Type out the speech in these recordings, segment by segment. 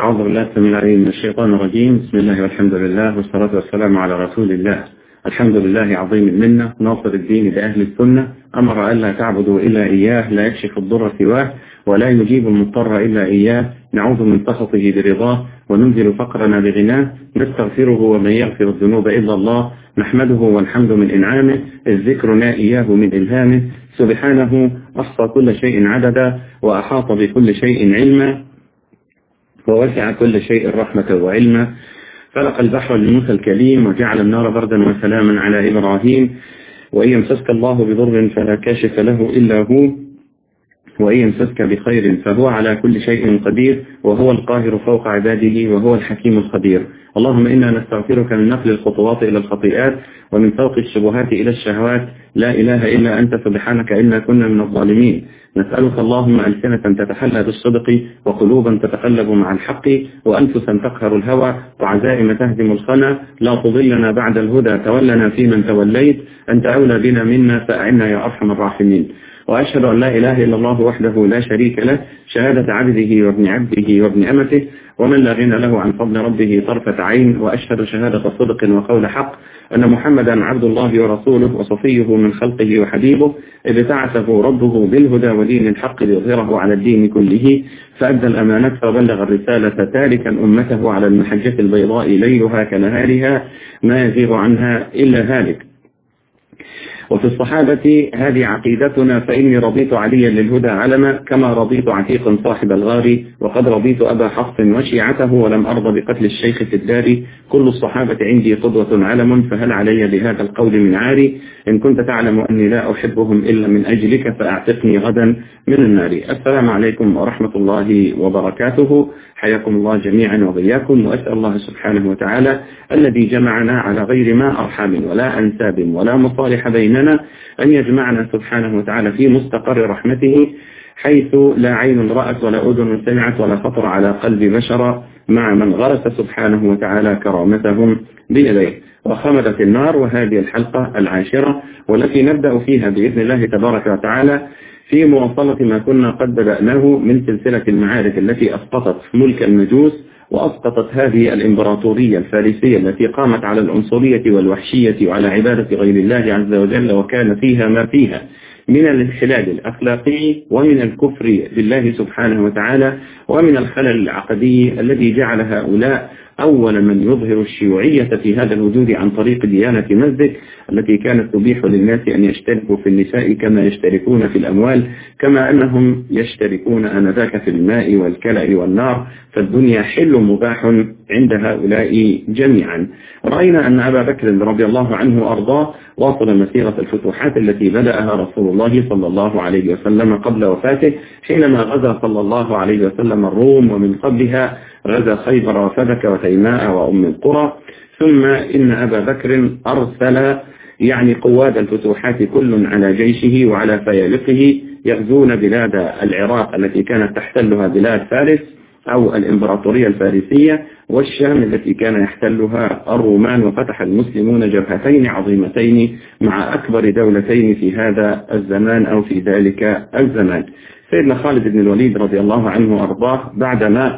أعوذ بالله السميع العليم من الشيطان الرجيم بسم الله والحمد لله والصلاة والسلام على رسول الله الحمد لله عظيم المنة ناصر الدين لأهل السنة أمر ألا تعبدوا إلا إياه لا يكشف الضر سواه ولا يجيب المضطر إلا إياه نعوذ من سخطه برضاه وننزل فقرنا بغناه نستغفره ومن يغفر الذنوب إلا الله نحمده والحمد من إنعامه الذكرنا إياه من إلهامه سبحانه أحصى كل شيء عددا وأحاط بكل شيء علما ووسع كل شيء رحمة وعلما فلق البحر لموسى الكليم وجعل النار بردا وسلاما على إبراهيم وإن يمسسك الله بضر فلا كاشف له إلا هو وإن يمسسك بخير فهو على كل شيء قدير وهو القاهر فوق عباده وهو الحكيم الخبير اللهم إنا نستغفرك من نقل الخطوات إلى الخطيئات ومن فوق الشبهات إلى الشهوات لا إله إلا أنت سبحانك إنا كنا من الظالمين نسألك اللهم ألسنة تتحلى بالصدق وقلوبا تتقلب مع الحق وأنفسا تقهر الهوى وعزائم تهدم الخنا لا تضلنا بعد الهدى تولنا فيمن توليت أنت أولى بنا منا فأعنا يا أرحم الراحمين وأشهد أن لا إله إلا الله وحده لا شريك له شهادة عبده وابن عبده وابن أمته ومن لا غنى له عن فضل ربه طرفة عين وأشهد شهادة صدق وقول حق أن محمدا عبد الله ورسوله وصفيه من خلقه وحبيبه ابتعثه ربه بالهدى ودين الحق ليظهره على الدين كله فأدى الأمانة وبلغ الرسالة تاركا أمته على المحجة البيضاء ليلها كنهارها ما يزيغ عنها إلا هالك وفي الصحابة هذه عقيدتنا فإني رضيت عليا للهدى علما كما رضيت عتيقا صاحب الغار وقد رضيت أبا حفص وشيعته ولم أرضى بقتل الشيخ في الدار كل الصحابة عندي قدوة علم فهل علي بهذا القول من عاري إن كنت تعلم أني لا أحبهم إلا من أجلك فأعتقني غدا من النار السلام عليكم ورحمة الله وبركاته حياكم الله جميعا وبياكم وأسأل الله سبحانه وتعالى الذي جمعنا على غير ما أرحام ولا أنساب ولا مصالح بيننا أن يجمعنا سبحانه وتعالى في مستقر رحمته حيث لا عين رأت ولا أذن سمعت ولا خطر على قلب بشر مع من غرس سبحانه وتعالى كرامتهم بيديه وخمدت النار وهذه الحلقة العاشرة والتي نبدأ فيها بإذن الله تبارك وتعالى في مواصلة ما كنا قد بدأناه من سلسلة المعارك التي أسقطت ملك المجوس وأسقطت هذه الإمبراطورية الفارسية التي قامت على العنصرية والوحشية وعلى عبادة غير الله عز وجل وكان فيها ما فيها من الانحلال الأخلاقي ومن الكفر بالله سبحانه وتعالى ومن الخلل العقدي الذي جعل هؤلاء أول من يظهر الشيوعية في هذا الوجود عن طريق ديانة مزدك التي كانت تبيح للناس أن يشتركوا في النساء كما يشتركون في الأموال كما أنهم يشتركون آنذاك في الماء والكلأ والنار فالدنيا حل مباح عند هؤلاء جميعا رأينا أن أبا بكر رضي الله عنه وأرضاه واصل مسيرة الفتوحات التي بدأها رسول الله صلى الله عليه وسلم قبل وفاته حينما غزا صلى الله عليه وسلم الروم ومن قبلها غزا خيبر وفدك وتيماء وأم القرى ثم إن أبا بكر أرسل يعني قواد الفتوحات كل على جيشه وعلى فيالقه يغزون بلاد العراق التي كانت تحتلها بلاد فارس أو الإمبراطورية الفارسية والشام التي كان يحتلها الرومان وفتح المسلمون جبهتين عظيمتين مع أكبر دولتين في هذا الزمان أو في ذلك الزمان سيدنا خالد بن الوليد رضي الله عنه وأرضاه بعدما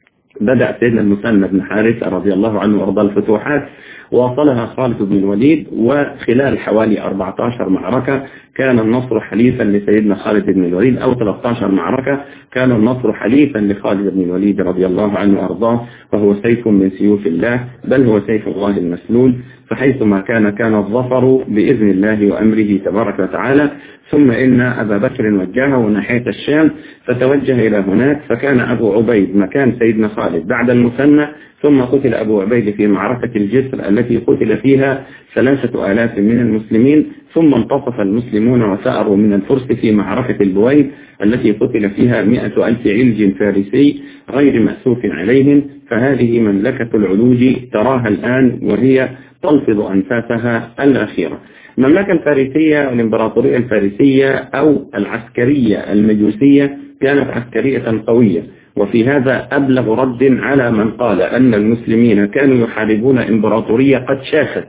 بدأ سيدنا المثنى بن حارثة رضي الله عنه وأرضى الفتوحات واصلها خالد بن الوليد وخلال حوالي 14 معركة كان النصر حليفا لسيدنا خالد بن الوليد أو 13 معركة كان النصر حليفا لخالد بن الوليد رضي الله عنه وأرضاه وهو سيف من سيوف الله بل هو سيف الله المسلول فحيثما كان كان الظفر بإذن الله وأمره تبارك وتعالى ثم إن أبا بكر وجهه ناحية الشام فتوجه إلى هناك فكان أبو عبيد مكان سيدنا خالد بعد المثنى ثم قتل أبو عبيد في معركة الجسر التي قتل فيها ثلاثة آلاف من المسلمين ثم انتصف المسلمون وسأروا من الفرس في معركة البويد التي قتل فيها مئة ألف علج فارسي غير مأسوف عليهم فهذه مملكة العلوج تراها الآن وهي تلفظ أنفاسها الأخيرة المملكة الفارسية الإمبراطورية الفارسية أو العسكرية المجوسية كانت عسكرية قوية وفي هذا أبلغ رد على من قال أن المسلمين كانوا يحاربون إمبراطورية قد شاخت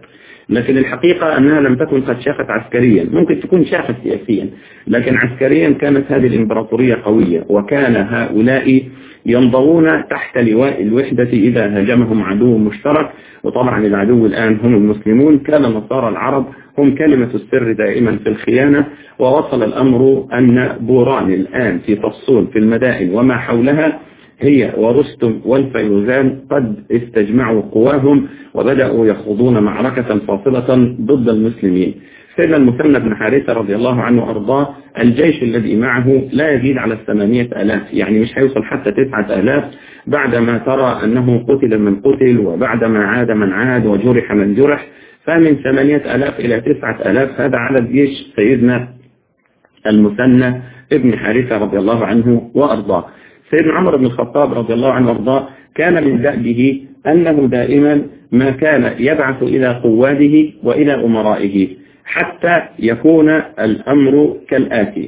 لكن الحقيقة أنها لم تكن قد شافت عسكريا ممكن تكون شافت سياسيا لكن عسكريا كانت هذه الإمبراطورية قوية وكان هؤلاء ينضوون تحت لواء الوحدة إذا هاجمهم عدو مشترك وطبعا العدو الآن هم المسلمون كان نصارى العرب هم كلمة السر دائما في الخيانة ووصل الأمر أن بوران الآن في فصول في المدائن وما حولها هي ورستم والفيروزان قد استجمعوا قواهم وبدأوا يخوضون معركة فاصلة ضد المسلمين سيدنا المثنى بن حارثة رضي الله عنه أرضاه الجيش الذي معه لا يزيد على الثمانية ألاف يعني مش هيوصل حتى تسعة ألاف بعدما ترى أنه قتل من قتل وبعدما عاد من عاد وجرح من جرح فمن ثمانية ألاف إلى تسعة ألاف هذا عدد جيش سيدنا المثنى ابن حارثة رضي الله عنه وأرضاه سيدنا عمر بن الخطاب رضي الله عنه وارضاه كان من دأبه أنه دائما ما كان يبعث إلى قواده وإلى أمرائه حتى يكون الأمر كالآتي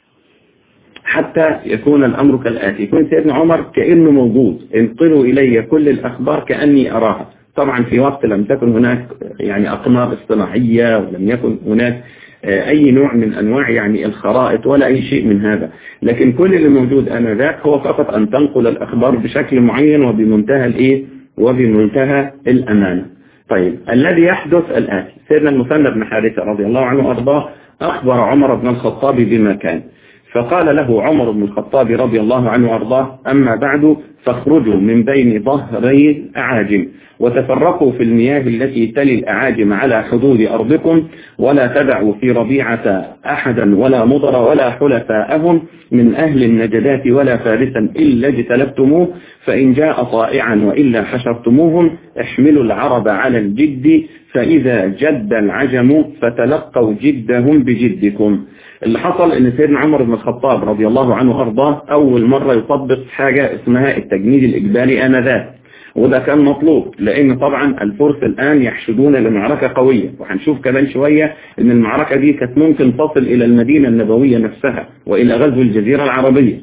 حتى يكون الأمر كالآتي يكون سيدنا عمر كأنه موجود انقلوا إلي كل الأخبار كأني أراها طبعا في وقت لم تكن هناك يعني أقمار اصطناعية ولم يكن هناك أي نوع من أنواع يعني الخرائط ولا أي شيء من هذا لكن كل اللي موجود آنذاك هو فقط أن تنقل الأخبار بشكل معين وبمنتهى الإيه وبمنتهى الأمانة طيب الذي يحدث الآتي سيدنا المثنى بن حارثة رضي الله عنه وأرضاه أخبر عمر بن الخطاب بما كان فقال له عمر بن الخطاب رضي الله عنه وأرضاه أما بعد فاخرجوا من بين ظهري الأعاجم وتفرقوا في المياه التي تلي الأعاجم على حدود أرضكم ولا تدعوا في ربيعة أحدا ولا مضر ولا حلفاءهم من أهل النجدات ولا فارسا إلا اجتلبتموه فإن جاء طائعا وإلا حشرتموهم احملوا العرب على الجد فإذا جد العجم فتلقوا جدهم بجدكم اللي حصل ان سيدنا عمر بن الخطاب رضي الله عنه وارضاه اول مرة يطبق حاجة اسمها التجنيد الاجباري انذاك وده كان مطلوب لان طبعا الفرس الان يحشدون لمعركة قوية وهنشوف كمان شوية ان المعركة دي كانت ممكن تصل الى المدينة النبوية نفسها والى غزو الجزيرة العربية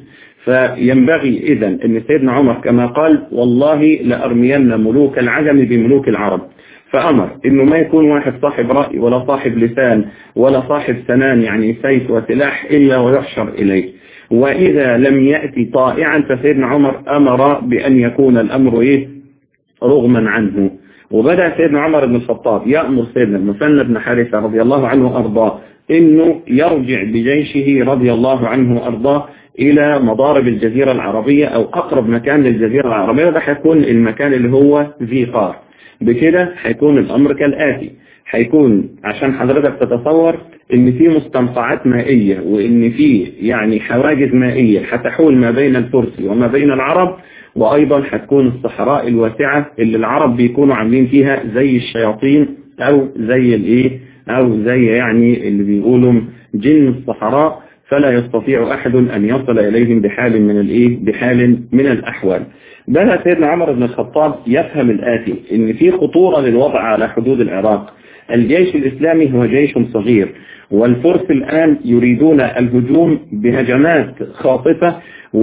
فينبغي اذا ان سيدنا عمر كما قال والله لأرمين ملوك العجم بملوك العرب فأمر إنه ما يكون واحد صاحب رأي ولا صاحب لسان ولا صاحب سنان يعني سيف وسلاح إلا ويحشر إليه وإذا لم يأتي طائعا فسيدنا عمر أمر بأن يكون الأمر إيه رغما عنه وبدأ سيدنا عمر بن الخطاب يأمر سيدنا المثنى بن حارثة رضي الله عنه وأرضاه إنه يرجع بجيشه رضي الله عنه وأرضاه إلى مضارب الجزيرة العربية أو أقرب مكان للجزيرة العربية ده هيكون المكان اللي هو ذي قار بكده هيكون الأمر كالآتي هيكون عشان حضرتك تتصور ان في مستنقعات مائية وان في يعني حواجز مائية هتحول ما بين الفرس وما بين العرب وايضا هتكون الصحراء الواسعة اللي العرب بيكونوا عاملين فيها زي الشياطين او زي الايه او زي يعني اللي بيقولوا جن الصحراء فلا يستطيع احد ان يصل اليهم بحال من الايه بحال من الاحوال بدأ سيدنا عمر بن الخطاب يفهم الآتي ان في خطورة للوضع على حدود العراق الجيش الإسلامي هو جيش صغير والفرس الآن يريدون الهجوم بهجمات خاطفة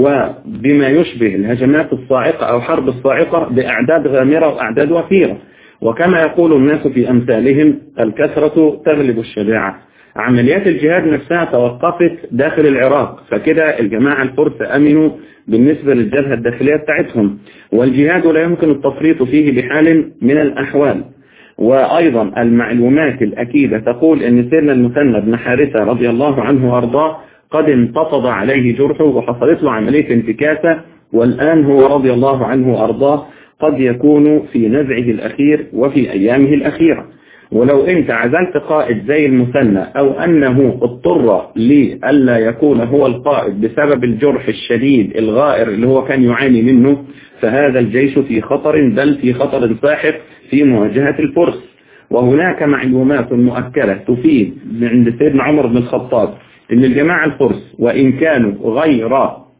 وبما يشبه الهجمات الصاعقة أو حرب الصاعقة بأعداد غامرة وأعداد وفيرة وكما يقول الناس في أمثالهم الكثرة تغلب الشجاعة عمليات الجهاد نفسها توقفت داخل العراق فكده الجماعة الفرس أمنوا بالنسبة للجبهة الداخلية بتاعتهم والجهاد لا يمكن التفريط فيه بحال من الأحوال وأيضا المعلومات الأكيدة تقول أن سيدنا المثنى بن حارثة رضي الله عنه وأرضاه قد انتفض عليه جرحه وحصلت له عملية انتكاسة والآن هو رضي الله عنه وأرضاه قد يكون في نزعه الأخير وفي أيامه الأخيرة ولو انت عزلت قائد زي المثنى او انه اضطر لألا يكون هو القائد بسبب الجرح الشديد الغائر اللي هو كان يعاني منه فهذا الجيش في خطر بل في خطر ساحق في مواجهة الفرس وهناك معلومات مؤكدة تفيد عند سيدنا عمر بن الخطاب ان الجماعة الفرس وان كانوا غير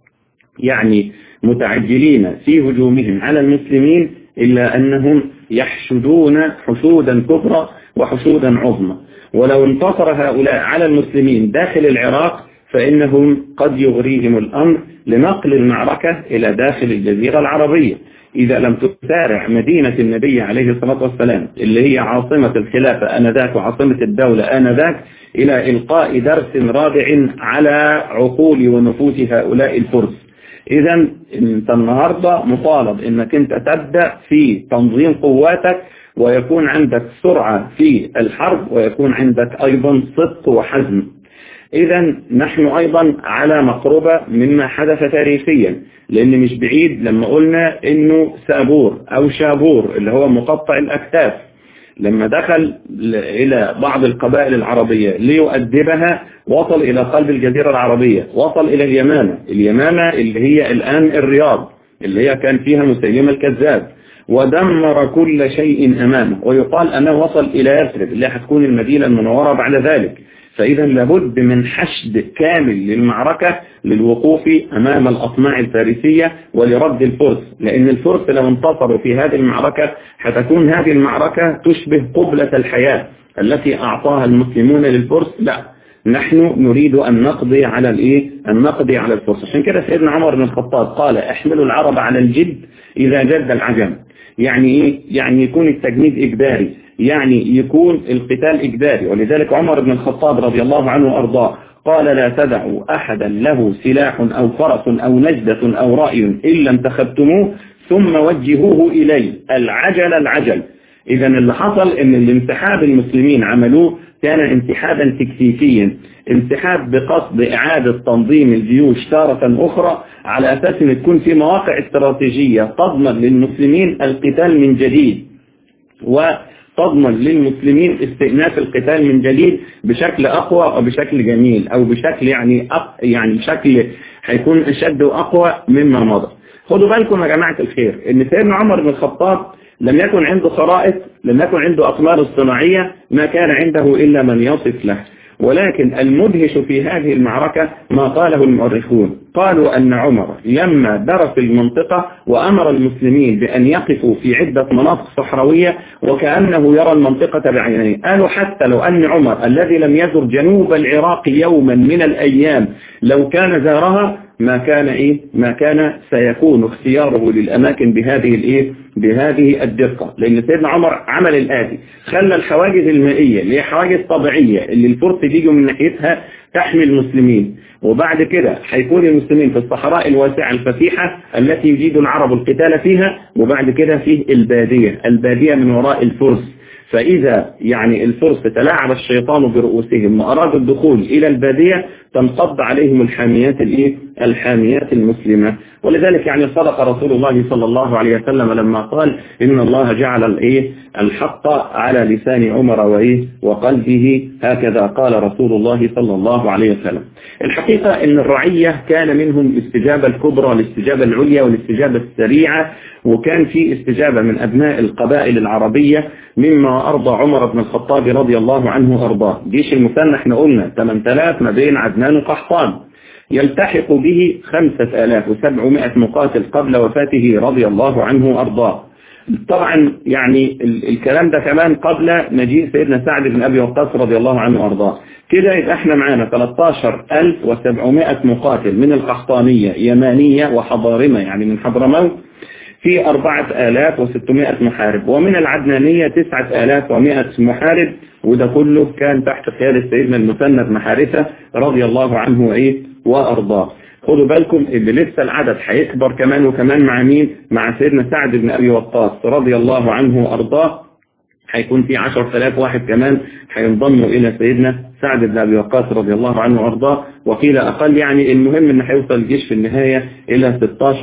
يعني متعجلين في هجومهم على المسلمين إلا أنهم يحشدون حشودا كبرى وحشودا عظمى ولو انتصر هؤلاء على المسلمين داخل العراق فإنهم قد يغريهم الأمر لنقل المعركة إلى داخل الجزيرة العربية إذا لم تسارع مدينة النبي عليه الصلاة والسلام اللي هي عاصمة الخلافة آنذاك وعاصمة الدولة آنذاك إلى إلقاء درس رادع على عقول ونفوس هؤلاء الفرس إذا أنت النهاردة مطالب أنك أنت تبدأ في تنظيم قواتك ويكون عندك سرعة في الحرب ويكون عندك أيضا صدق وحزم إذا نحن أيضا على مقربة مما حدث تاريخيا لأن مش بعيد لما قلنا إنه سابور أو شابور اللي هو مقطع الأكتاف لما دخل إلى بعض القبائل العربية ليؤدبها وصل إلى قلب الجزيرة العربية وصل إلى اليمامة اليمامة اللي هي الآن الرياض اللي هي كان فيها مسيلمة الكذاب ودمر كل شيء أمامه ويقال أنه وصل إلى يثرب اللي هتكون المدينة المنورة بعد ذلك فإذا لابد من حشد كامل للمعركة للوقوف أمام الأطماع الفارسية ولرد الفرس لأن الفرس لو انتصروا في هذه المعركة هتكون هذه المعركة تشبه قبلة الحياة التي أعطاها المسلمون للفرس لا نحن نريد أن نقضي على الإيه؟ أن نقضي على الفرس عشان كده سيدنا عمر بن الخطاب قال احملوا العرب على الجد إذا جد العجم يعني إيه؟ يعني يكون التجنيد إجباري يعني يكون القتال إجباري ولذلك عمر بن الخطاب رضي الله عنه وأرضاه قال لا تدعوا أحدا له سلاح أو فرس أو نجدة أو رأي إلا انتخبتموه ثم وجهوه إلي العجل العجل إذا اللي حصل أن الانسحاب المسلمين عملوه كان انسحابا تكتيكيا انسحاب بقصد إعادة تنظيم الجيوش تارة أخرى على أساس أن تكون في مواقع استراتيجية تضمن للمسلمين القتال من جديد وتضمن للمسلمين استئناف القتال من جديد بشكل أقوى أو بشكل جميل أو بشكل يعني أق... يعني بشكل هيكون أشد وأقوى مما مضى خدوا بالكم يا جماعة الخير ان سيدنا عمر بن الخطاب لم يكن عنده خرائط لم يكن عنده أقمار اصطناعية ما كان عنده إلا من يصف له ولكن المدهش في هذه المعركة ما قاله المؤرخون قالوا أن عمر لما درس المنطقة وأمر المسلمين بأن يقفوا في عدة مناطق صحراوية وكأنه يرى المنطقة بعينيه قالوا حتى لو أن عمر الذي لم يزر جنوب العراق يوما من الأيام لو كان زارها ما كان إيه ما كان سيكون اختياره للأماكن بهذه الإيه بهذه الدقة لأن سيدنا عمر عمل الآتي خلى الحواجز المائية اللي هي حواجز طبيعية اللي الفرس بيجوا من ناحيتها تحمي المسلمين وبعد كده هيكون المسلمين في الصحراء الواسعة الفتيحة التي يجيد العرب القتال فيها وبعد كده فيه البادية البادية من وراء الفرس فإذا يعني الفرس تلاعب الشيطان برؤوسهم وأرادوا الدخول إلى البادية تنقض عليهم الحاميات الإيه؟ الحاميات المسلمة ولذلك يعني صدق رسول الله صلى الله عليه وسلم لما قال إن الله جعل الإيه الحق على لسان عمر وإيه وقلبه هكذا قال رسول الله صلى الله عليه وسلم الحقيقة إن الرعية كان منهم الاستجابة الكبرى الاستجابة العليا والاستجابة السريعة وكان في استجابة من أبناء القبائل العربية مما أرضى عمر بن الخطاب رضي الله عنه أرضاه جيش المثنى احنا قلنا 8000 ما بين عدنان وقحطان يلتحق به 5700 مقاتل قبل وفاته رضي الله عنه أرضاه طبعا يعني الكلام ده كمان قبل مجيء سيدنا سعد بن أبي وقاص رضي الله عنه وأرضاه كده يبقى احنا معانا 13700 مقاتل من القحطانية يمانية وحضارمة يعني من حضرموت في 4600 محارب ومن العدنانية 9100 محارب وده كله كان تحت قيادة سيدنا المثنى بن حارثة رضي الله عنه وإيه وأرضاه خدوا بالكم اللي لسه العدد هيكبر كمان وكمان مع مين مع سيدنا سعد بن أبي وقاص رضي الله عنه وأرضاه هيكون في 10000 واحد كمان هينضموا إلى سيدنا سعد بن أبي وقاص رضي الله عنه وأرضاه وقيل أقل يعني المهم أن هيوصل الجيش في النهاية إلى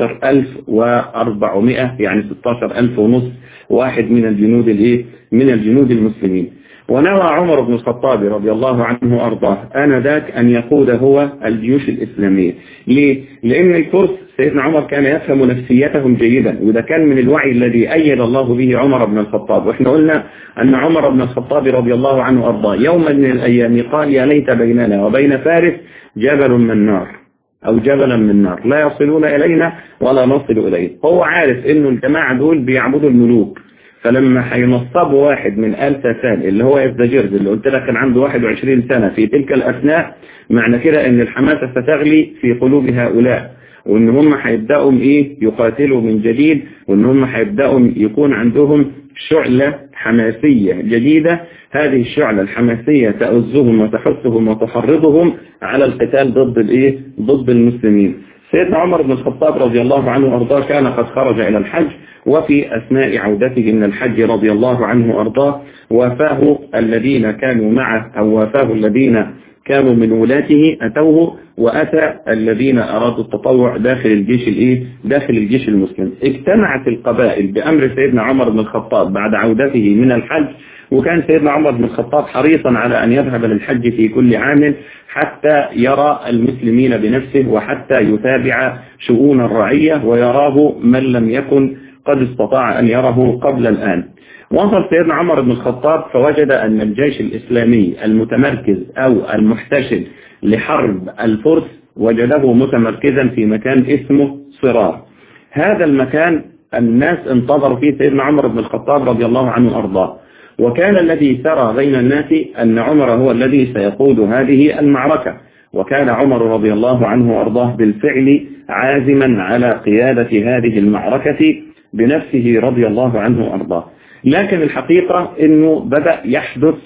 16400 يعني 16000 ونص واحد من الجنود الإيه من الجنود المسلمين ونوى عمر بن الخطاب رضي الله عنه وأرضاه آنذاك أن يقود هو الجيوش الإسلامية ليه؟ لأن الفرس سيدنا عمر كان يفهم نفسيتهم جيدا وده كان من الوعي الذي أيد الله به عمر بن الخطاب وإحنا قلنا أن عمر بن الخطاب رضي الله عنه وأرضاه يوما من الأيام قال يا ليت بيننا وبين فارس جبل من نار أو جبلا من نار لا يصلون إلينا ولا نصل إليه هو عارف إنه الجماعة دول بيعبدوا الملوك فلما هينصبوا واحد من آل ساسان اللي هو يفدجرز اللي قلت لك كان عنده 21 سنة في تلك الأثناء معنى كده ان الحماسة ستغلي في قلوب هؤلاء وان هم هيبداوا ايه يقاتلوا من جديد وان هم هيبداوا يكون عندهم شعلة حماسية جديدة هذه الشعلة الحماسية تأزهم وتحثهم وتحرضهم على القتال ضد الايه ضد المسلمين سيدنا عمر بن الخطاب رضي الله عنه وارضاه كان قد خرج الى الحج وفي اثناء عودته من الحج رضي الله عنه وارضاه وافاه الذين كانوا معه او وافاه الذين كانوا من ولاته أتوه وأتى الذين أرادوا التطوع داخل الجيش الإيه؟ داخل الجيش المسلم اجتمعت القبائل بأمر سيدنا عمر بن الخطاب بعد عودته من الحج وكان سيدنا عمر بن الخطاب حريصا على أن يذهب للحج في كل عام حتى يرى المسلمين بنفسه وحتى يتابع شؤون الرعية ويراه من لم يكن قد استطاع أن يره قبل الآن وصل سيدنا عمر بن الخطاب فوجد أن الجيش الإسلامي المتمركز أو المحتشد لحرب الفرس وجده متمركزا في مكان اسمه صرار هذا المكان الناس انتظروا فيه سيدنا عمر بن الخطاب رضي الله عنه وأرضاه وكان الذي سرى بين الناس أن عمر هو الذي سيقود هذه المعركة وكان عمر رضي الله عنه وأرضاه بالفعل عازما على قيادة هذه المعركة بنفسه رضي الله عنه وأرضاه لكن الحقيقة أنه بدأ يحدث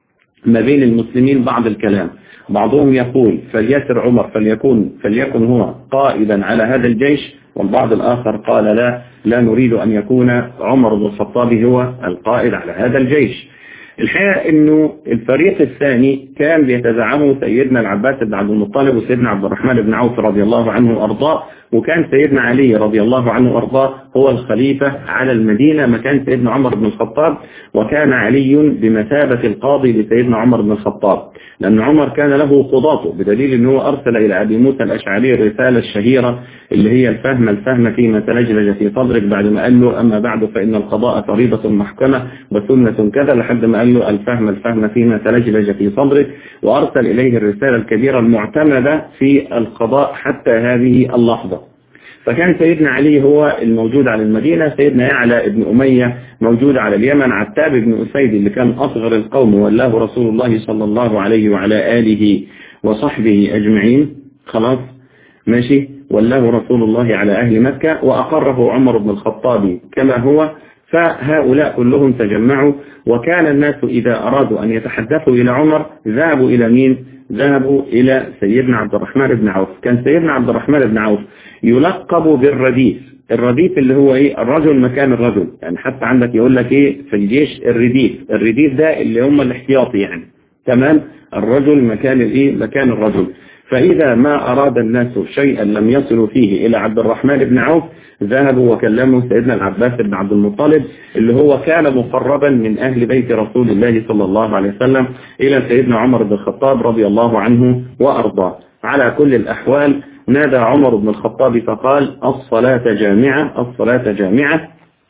ما بين المسلمين بعض الكلام بعضهم يقول فليسر عمر فليكون, فليكن هو قائدا على هذا الجيش والبعض الآخر قال لا لا نريد أن يكون عمر بن الخطاب هو القائد على هذا الجيش الحقيقة انه الفريق الثاني كان بيتزعمه سيدنا العباس بن عبد المطلب وسيدنا عبد الرحمن بن عوف رضي الله عنه وارضاه وكان سيدنا علي رضي الله عنه وارضاه هو الخليفة على المدينة مكان سيدنا عمر بن الخطاب وكان علي بمثابة القاضي لسيدنا عمر بن الخطاب لأن عمر كان له قضاته بدليل أنه أرسل إلى أبي موسى الأشعري الرسالة الشهيرة اللي هي الفهم الفهم فيما تلجلج في صدرك بعد ما قال له أما بعد فإن القضاء فريضة محكمة وسنة كذا لحد ما قال له الفهم الفهم فيما تلجلج في صدرك وأرسل إليه الرسالة الكبيرة المعتمدة في القضاء حتى هذه اللحظة فكان سيدنا علي هو الموجود على المدينة سيدنا يعلى ابن أمية موجود على اليمن عتاب بن أسيد اللي كان أصغر القوم والله رسول الله صلى الله عليه وعلى آله وصحبه أجمعين خلاص ماشي والله رسول الله على أهل مكة وأقره عمر بن الخطاب كما هو فهؤلاء كلهم تجمعوا وكان الناس إذا أرادوا أن يتحدثوا إلى عمر ذهبوا إلى مين ذهبوا إلى سيدنا عبد الرحمن بن عوف كان سيدنا عبد الرحمن بن عوف يلقب بالرديف الرديف اللي هو ايه الرجل مكان الرجل يعني حتى عندك يقول لك ايه في الجيش الرديف الرديف ده اللي هم الاحتياطي يعني تمام الرجل مكان الايه مكان الرجل فإذا ما أراد الناس شيئا لم يصلوا فيه إلى عبد الرحمن بن عوف ذهبوا وكلموا سيدنا العباس بن عبد المطلب اللي هو كان مقربا من أهل بيت رسول الله صلى الله عليه وسلم إلى سيدنا عمر بن الخطاب رضي الله عنه وأرضاه على كل الأحوال نادى عمر بن الخطاب فقال الصلاة جامعة الصلاة جامعة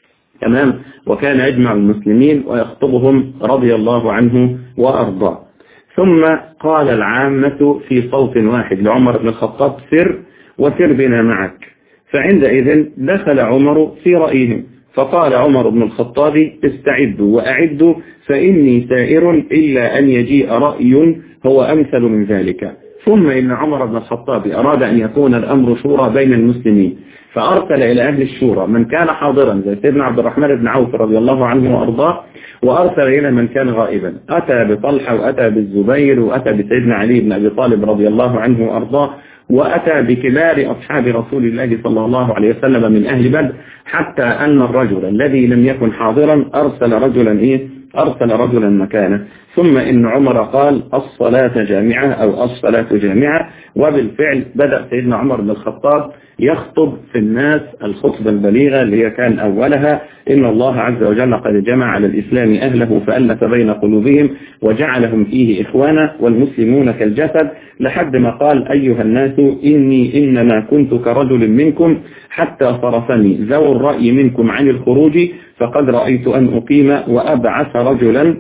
تمام وكان يجمع المسلمين ويخطبهم رضي الله عنه وأرضاه ثم قال العامة في صوت واحد لعمر بن الخطاب سر وسر بنا معك فعندئذ دخل عمر في رأيهم فقال عمر بن الخطاب استعدوا وأعدوا فإني سائر إلا أن يجيء رأي هو أمثل من ذلك ثم إن عمر بن الخطاب أراد أن يكون الأمر شورى بين المسلمين فأرسل إلى أهل الشورى من كان حاضرا زي سيدنا عبد الرحمن بن عوف رضي الله عنه وأرضاه وأرسل إلى من كان غائبا أتى بطلحة وأتى بالزبير وأتى بسيدنا علي بن أبي طالب رضي الله عنه وأرضاه وأتى بكبار أصحاب رسول الله صلى الله عليه وسلم من أهل بدر حتى أن الرجل الذي لم يكن حاضرا أرسل رجلا إيه أرسل رجلا مكانه ثم إن عمر قال الصلاة جامعة أو الصلاة جامعة وبالفعل بدأ سيدنا عمر بن الخطاب يخطب في الناس الخطبة البليغة اللي هي كان أولها إن الله عز وجل قد جمع على الإسلام أهله فألف بين قلوبهم وجعلهم فيه إخوانا والمسلمون كالجسد لحد ما قال أيها الناس إني إنما كنت كرجل منكم حتى صرفني ذو الرأي منكم عن الخروج فقد رأيت أن أقيم وأبعث رجلا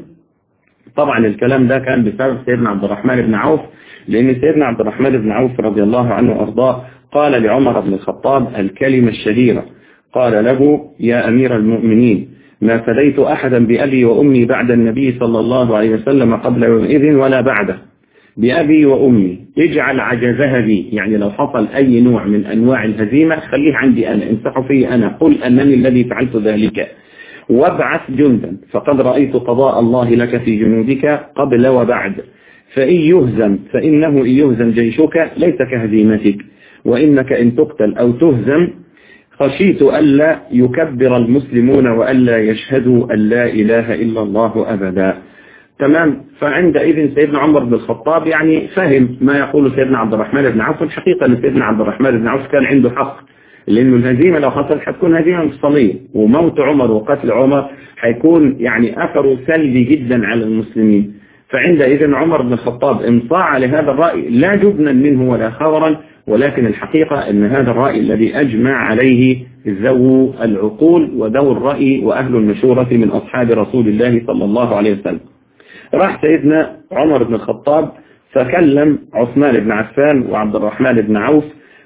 طبعا الكلام ده كان بسبب سيدنا عبد الرحمن بن عوف لأن سيدنا عبد الرحمن بن عوف رضي الله عنه وأرضاه قال لعمر بن الخطاب الكلمة الشهيرة قال له يا أمير المؤمنين ما فديت أحدا بأبي وأمي بعد النبي صلى الله عليه وسلم قبل يومئذ ولا بعده بأبي وأمي اجعل عجزها بي يعني لو حصل أي نوع من أنواع الهزيمة خليه عندي أنا امسحه في أنا قل أنني الذي فعلت ذلك وابعث جندا فقد رأيت قضاء الله لك في جنودك قبل وبعد فإن يهزم فإنه إن يهزم جيشك ليس كهزيمتك وإنك إن تقتل أو تهزم خشيت ألا يكبر المسلمون وألا يشهدوا أن لا إله إلا الله أبدا تمام فعندئذ سيدنا عمر بن الخطاب يعني فهم ما يقول سيدنا عبد الرحمن بن عوف الحقيقة أن سيدنا عبد الرحمن بن عوف كان عنده حق لأنه الهزيمة لو حصلت حتكون هزيمة مفصلية وموت عمر وقتل عمر حيكون يعني أثره سلبي جدا على المسلمين فعندئذ عمر بن الخطاب انصاع لهذا الرأي لا جبنا منه ولا خورا ولكن الحقيقة أن هذا الرأي الذي أجمع عليه ذو العقول وذو الرأي وأهل المشورة من أصحاب رسول الله صلى الله عليه وسلم راح سيدنا عمر بن الخطاب فكلم عثمان بن عفان وعبد الرحمن بن عوف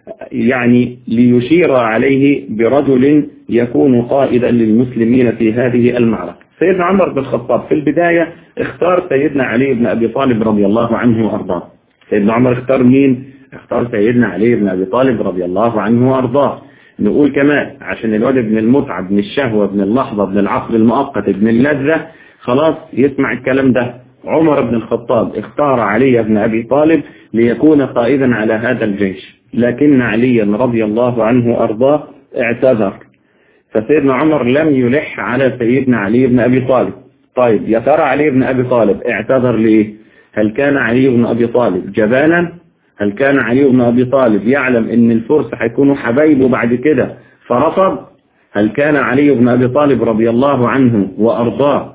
يعني ليشير عليه برجل يكون قائدا للمسلمين في هذه المعركة سيدنا عمر بن الخطاب في البداية اختار سيدنا علي بن أبي طالب رضي الله عنه وأرضاه سيدنا عمر اختار مين؟ اختار سيدنا علي بن أبي طالب رضي الله عنه وأرضاه نقول كمان عشان الواد ابن المتعة ابن الشهوة ابن اللحظة ابن العقل المؤقت ابن اللذة خلاص يسمع الكلام ده عمر بن الخطاب اختار علي بن أبي طالب ليكون قائدا على هذا الجيش لكن عليا رضي الله عنه وأرضاه اعتذر فسيدنا عمر لم يلح على سيدنا علي بن أبي طالب طيب يا ترى علي بن أبي طالب اعتذر ليه هل كان علي بن أبي طالب جبانا هل كان علي بن أبي طالب يعلم ان الفرس هيكونوا حبايبه بعد كده فرفض هل كان علي بن أبي طالب رضي الله عنه وأرضاه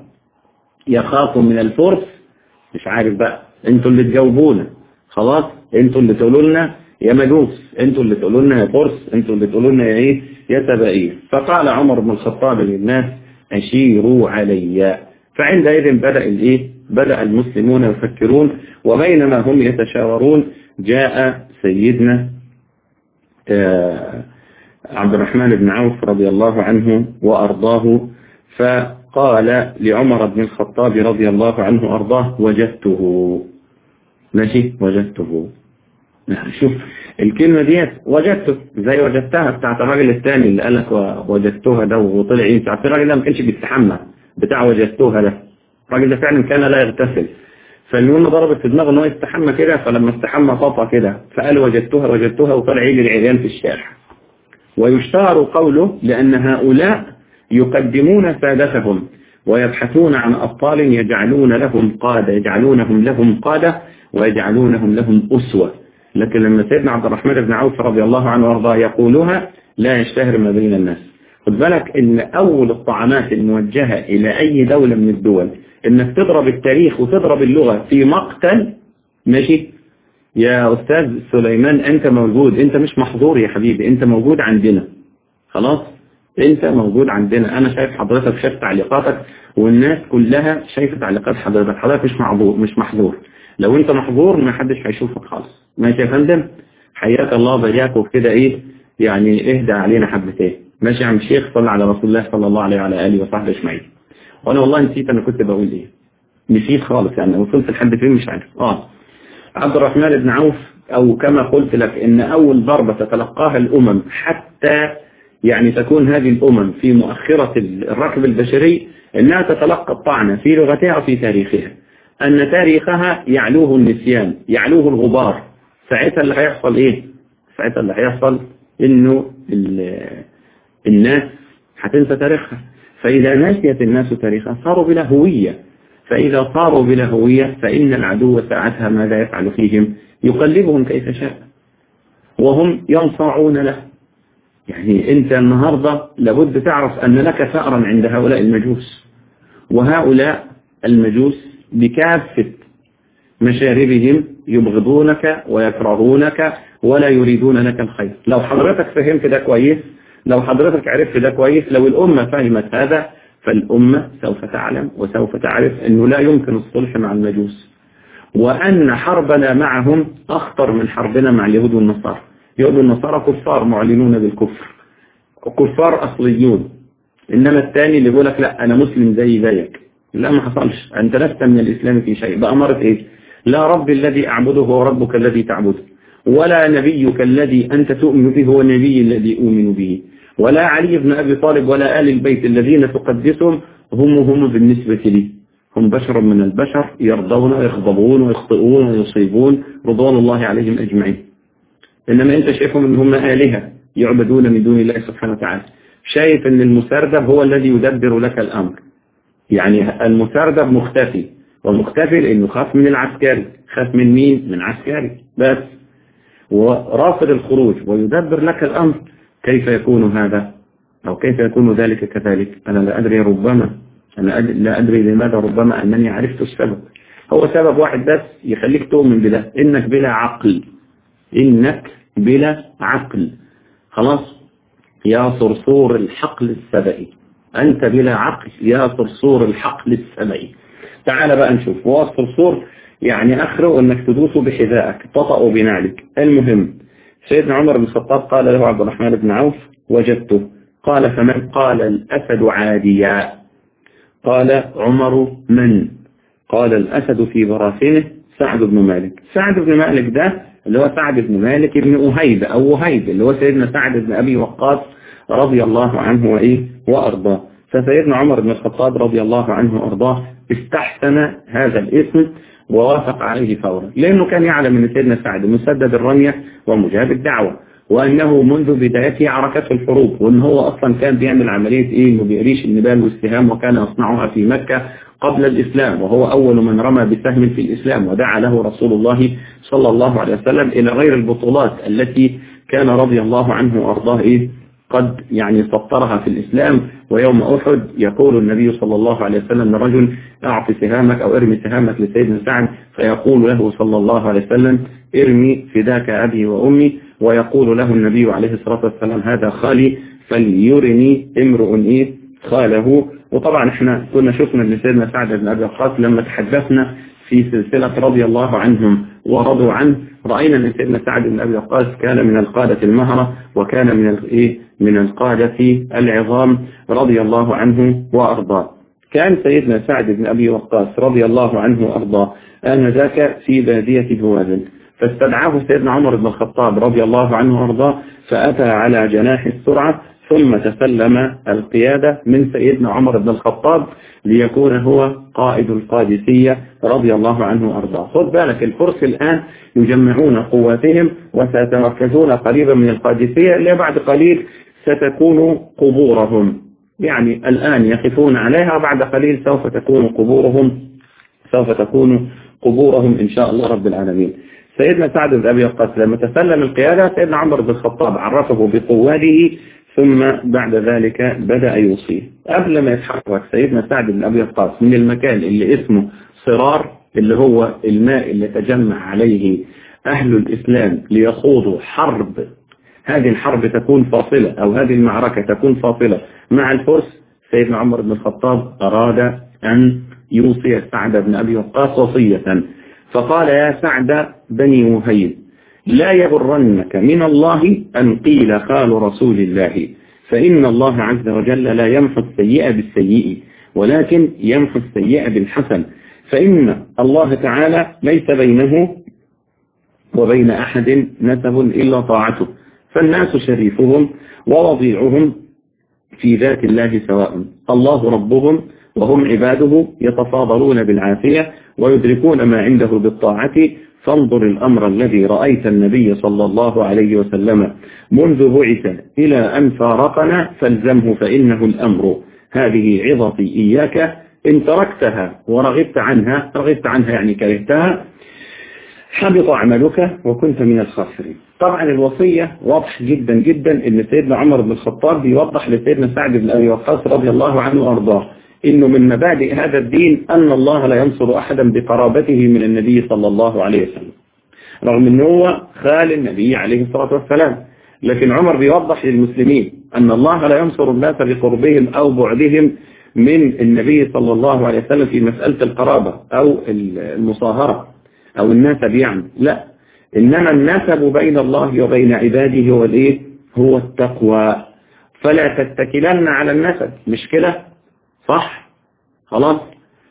يخاف من الفرس مش عارف بقى انتوا اللي تجاوبونا خلاص انتوا اللي تقولوا لنا يا مجوس انتوا اللي تقولوا لنا يا فرس انتوا اللي تقولوا لنا يا ايه يا تبائية فقال عمر بن الخطاب للناس أشيروا علي فعندئذ بدأ الايه بدأ المسلمون يفكرون وبينما هم يتشاورون جاء سيدنا عبد الرحمن بن عوف رضي الله عنه وأرضاه فقال لعمر بن الخطاب رضي الله عنه وأرضاه وجدته ماشي وجدته شوف الكلمة ديت وجدته زي وجدتها بتاعت الراجل الثاني اللي قال لك وجدتها ده وطلع ايه بتاعت الراجل ده ما كانش بيستحمى بتاع وجدتها ده الراجل ده فعلا كان لا يغتسل فالمهم ضربت في دماغه ان هو يستحمى كده فلما استحمى طاطا كده فقال وجدتها وجدتها وطلع يجري العريان في الشارع ويشتهر قوله لأن هؤلاء يقدمون سادتهم ويبحثون عن أبطال يجعلون لهم قادة يجعلونهم لهم قادة ويجعلونهم لهم أسوة لكن لما سيدنا عبد الرحمن بن عوف رضي الله عنه وارضاه يقولها لا يشتهر ما بين الناس خد بالك ان اول الطعنات الموجهة الى اي دولة من الدول انك تضرب التاريخ وتضرب اللغة في مقتل ماشي يا استاذ سليمان انت موجود انت مش محظور يا حبيبي انت موجود عندنا خلاص انت موجود عندنا انا شايف حضرتك شايف تعليقاتك والناس كلها شايفه تعليقات حضرتك حضرتك مش محظور مش محظور لو انت محظور ما حدش هيشوفك خالص ماشي يا فندم حياك الله بياك وكده ايه يعني اهدى علينا حبتين ماشي يا عم الشيخ صلى على رسول الله صلى الله عليه وعلى اله وصحبه اجمعين وانا والله نسيت انا كنت بقول ايه نسيت خالص يعني وصلت لحد فين مش عارف اه عبد الرحمن بن عوف او كما قلت لك ان اول ضربة تتلقاها الامم حتى يعني تكون هذه الامم في مؤخرة الركب البشري انها تتلقى الطعنة في لغتها وفي تاريخها ان تاريخها يعلوه النسيان يعلوه الغبار ساعتها اللي هيحصل ايه ساعتها اللي هيحصل انه الناس هتنسى تاريخها فاذا نسيت الناس تاريخها صاروا بلا هوية فاذا صاروا بلا هوية فان العدو ساعتها ماذا يفعل فيهم يقلبهم كيف شاء وهم ينصاعون له يعني انت النهاردة لابد تعرف ان لك ثأرا عند هؤلاء المجوس وهؤلاء المجوس بكافة مشاربهم يبغضونك ويكرهونك ولا يريدون لك الخير لو حضرتك فهمت ده كويس لو حضرتك عرفت ده كويس لو الأمة فهمت هذا فالأمة سوف تعلم وسوف تعرف أنه لا يمكن الصلح مع المجوس وأن حربنا معهم أخطر من حربنا مع اليهود والنصارى اليهود والنصارى كفار معلنون بالكفر كفار أصليون إنما الثاني اللي يقول لك لا أنا مسلم زي زيك لا ما حصلش أنت لست من الإسلام في شيء بأمارة إيه لا رب الذي أعبده هو ربك الذي تعبده ولا نبيك الذي أنت تؤمن به هو النبي الذي أؤمن به ولا علي بن أبي طالب ولا آل البيت الذين تقدسهم هم هم بالنسبة لي هم بشر من البشر يرضون ويغضبون ويخطئون ويصيبون رضوان الله عليهم أجمعين إنما أنت شايفهم أن هم آلهة يعبدون من دون الله سبحانه وتعالى شايف أن المسردب هو الذي يدبر لك الأمر يعني المسردب مختفي ومختفي لأنه خاف من العسكري خاف من مين؟ من عسكري بس ورافض الخروج ويدبر لك الأمر كيف يكون هذا أو كيف يكون ذلك كذلك أنا لا أدري ربما أنا لا أدري لماذا ربما أنني عرفت السبب هو سبب واحد بس يخليك تؤمن بده إنك بلا عقل إنك بلا عقل خلاص يا صرصور الحقل السبئي أنت بلا عقل يا صرصور الحقل السبئي تعال بقى نشوف هو الصرصور يعني أخره أنك تدوسه بحذائك تطأه بنعلك المهم سيدنا عمر بن الخطاب قال له عبد الرحمن بن عوف وجدته قال فمن قال الأسد عاديا قال عمر من قال الأسد في براثنه سعد بن مالك سعد بن مالك ده اللي هو سعد بن مالك بن أهيب أو وهيب اللي هو سيدنا سعد بن أبي وقاص رضي الله عنه وإيه وأرضاه فسيدنا عمر بن الخطاب رضي الله عنه وأرضاه استحسن هذا الاسم ووافق عليه فورا لأنه كان يعلم أن سيدنا سعد مسدد الرمية ومجاب الدعوة وأنه منذ بدايته عركته الحروب وأن هو أصلا كان بيعمل عملية إيه إنه بيقريش النبال والسهام وكان يصنعها في مكة قبل الإسلام وهو أول من رمى بسهم في الإسلام ودعا له رسول الله صلى الله عليه وسلم إلى غير البطولات التي كان رضي الله عنه وأرضاه إيه قد يعني سطرها في الإسلام ويوم أحد يقول النبي صلى الله عليه وسلم لرجل أعط سهامك أو ارمي سهامك لسيدنا سعد فيقول له صلى الله عليه وسلم ارمي فداك أبي وأمي ويقول له النبي عليه الصلاة والسلام هذا خالي فليرني امرؤ إيه خاله وطبعا احنا كنا شفنا ان سيدنا سعد بن أبي وقاص لما تحدثنا في سلسلة رضي الله عنهم ورضوا عنه رأينا أن سيدنا سعد بن أبي وقاص كان من القادة المهرة وكان من الإيه من القادة العظام رضي الله عنه وأرضاه كان سيدنا سعد بن أبي وقاص رضي الله عنه وأرضاه آنذاك في بادية هوازن فاستدعاه سيدنا عمر بن الخطاب رضي الله عنه وأرضاه فأتى على جناح السرعة ثم تسلم القيادة من سيدنا عمر بن الخطاب ليكون هو قائد القادسية رضي الله عنه وأرضاه خذ بالك الفرس الآن يجمعون قواتهم وسيتمركزون قريبا من القادسية اللي بعد قليل ستكون قبورهم يعني الآن يقفون عليها وبعد قليل سوف تكون قبورهم سوف تكون قبورهم إن شاء الله رب العالمين سيدنا سعد بن أبي وقاص لما تسلم القيادة سيدنا عمر بن الخطاب عرفه بقواته ثم بعد ذلك بدأ يوصيه قبل ما يتحرك سيدنا سعد بن أبي وقاص من المكان اللي اسمه صرار اللي هو الماء اللي تجمع عليه أهل الإسلام ليخوضوا حرب هذه الحرب تكون فاصلة أو هذه المعركة تكون فاصلة مع الفرس سيدنا عمر بن الخطاب أراد أن يوصي سعد بن أبي وقاص وصية فقال يا سعد بني مهيب لا يغرنك من الله أن قيل خال رسول الله فإن الله عز وجل لا يمحو السيئة بالسيئ ولكن يمحو السيئة بالحسن فإن الله تعالى ليس بينه وبين أحد نسب إلا طاعته فالناس شريفهم ووضيعهم في ذات الله سواء الله ربهم وهم عباده يتفاضلون بالعافية ويدركون ما عنده بالطاعة فانظر الأمر الذي رأيت النبي صلى الله عليه وسلم منذ بعث إلى أن فارقنا فالزمه فإنه الأمر هذه عظتي إياك إن تركتها ورغبت عنها رغبت عنها يعني كرهتها حبط عملك وكنت من الخاسرين طبعا الوصية واضح جدا جدا ان سيدنا عمر بن الخطاب بيوضح لسيدنا سعد بن أبي وقاص رضي الله عنه وأرضاه انه من مبادئ هذا الدين ان الله لا ينصر احدا بقرابته من النبي صلى الله عليه وسلم رغم انه هو خال النبي عليه الصلاة والسلام لكن عمر بيوضح للمسلمين ان الله لا ينصر الناس بقربهم او بعدهم من النبي صلى الله عليه وسلم في مسألة القرابة او المصاهرة او النسب يعني لا انما النسب بين الله وبين عباده هو الايه هو التقوى فلا تتكلن على النسب مش كده صح خلاص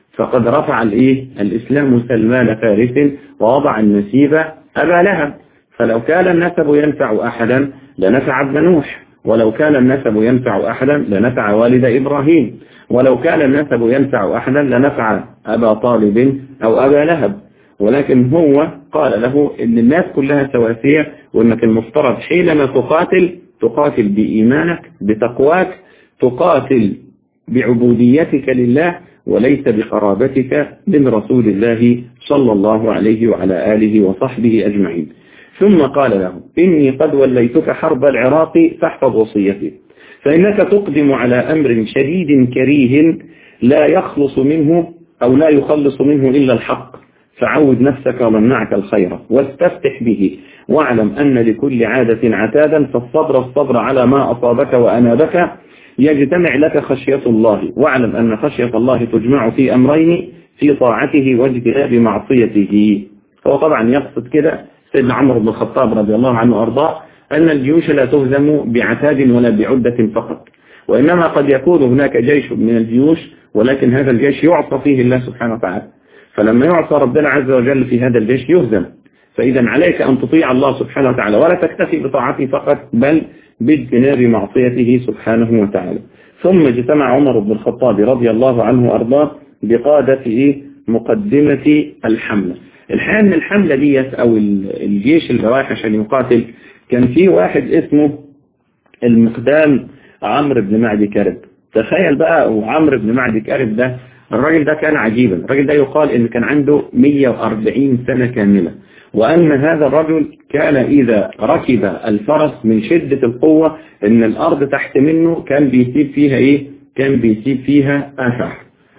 فقد رفع الايه الإسلام سلمان فارس ووضع النسيب أبا لهب فلو كان النسب ينفع أحدا لنفع ابن نوح ولو كان النسب ينفع أحدا لنفع والد إبراهيم ولو كان النسب ينفع أحدا لنفع أبا طالب أو أبا لهب ولكن هو قال له إن الناس كلها سواسية وإنك المفترض حينما تقاتل تقاتل بإيمانك بتقواك تقاتل بعبوديتك لله وليس بقرابتك من رسول الله صلى الله عليه وعلى آله وصحبه أجمعين ثم قال له إني قد وليتك حرب العراق فاحفظ وصيتي فإنك تقدم على أمر شديد كريه لا يخلص منه أو لا يخلص منه إلا الحق فعود نفسك ومنعك الخير واستفتح به واعلم أن لكل عادة عتادا فالصبر الصبر على ما أصابك وأنابك يجتمع لك خشية الله واعلم أن خشية الله تجمع في أمرين في طاعته واجتناب معصيته هو طبعا يقصد كده سيدنا عمرو بن الخطاب رضي الله عنه وأرضاه أن الجيوش لا تهزم بعتاد ولا بعدة فقط وإنما قد يكون هناك جيش من الجيوش ولكن هذا الجيش يعصى فيه الله سبحانه وتعالى فلما يعصى ربنا عز وجل في هذا الجيش يهزم فإذا عليك أن تطيع الله سبحانه وتعالى ولا تكتفي بطاعته فقط بل باجتناب معصيته سبحانه وتعالى ثم اجتمع عمر بن الخطاب رضي الله عنه وأرضاه بقادة مقدمة الحملة الحقيقة ان الحملة ديت او الجيش اللي رايح عشان يقاتل كان في واحد اسمه المقدام عمرو بن معدي كرب تخيل بقى وعمرو بن معدي كرب ده الراجل ده كان عجيبا الراجل ده يقال ان كان عنده 140 سنة كاملة وأن هذا الرجل كان إذا ركب الفرس من شدة القوة ان الأرض تحت منه كان بيسيب فيها إيه كان بيسيب فيها أثر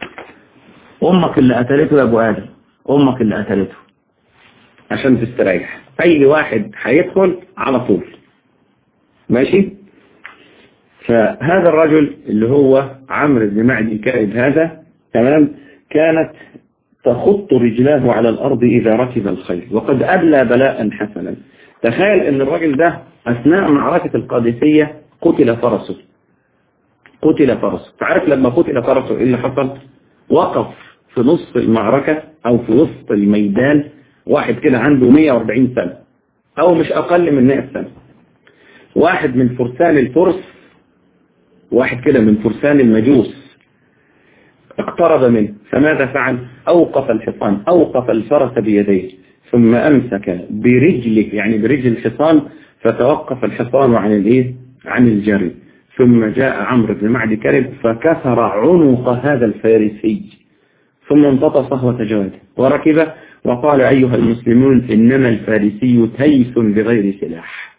أمك اللي قتلته يا أبو آدم أمك اللي قتلته عشان تستريح أي واحد هيدخل على طول ماشي فهذا الرجل اللي هو عمرو بن معدي كائد هذا تمام كانت تخط رجلاه على الأرض إذا ركب الخيل وقد أبلى بلاء حسنا تخيل أن الرجل ده أثناء معركة القادسية قتل فرسه قتل فرسه تعرف لما قتل فرسه إيه اللي حصل وقف في نصف المعركة أو في وسط الميدان واحد كده عنده 140 سنة أو مش أقل من 100 سنة واحد من فرسان الفرس واحد كده من فرسان المجوس اقترب منه فماذا فعل أوقف الحصان أوقف الفرس بيديه ثم أمسك برجله يعني برجل الحصان فتوقف الحصان عن الايه عن الجري ثم جاء عمرو بن معدي كرب فكسر عنق هذا الفارسي ثم انتطى وتجاوز وركب وقال أيها المسلمون إنما الفارسي تيس بغير سلاح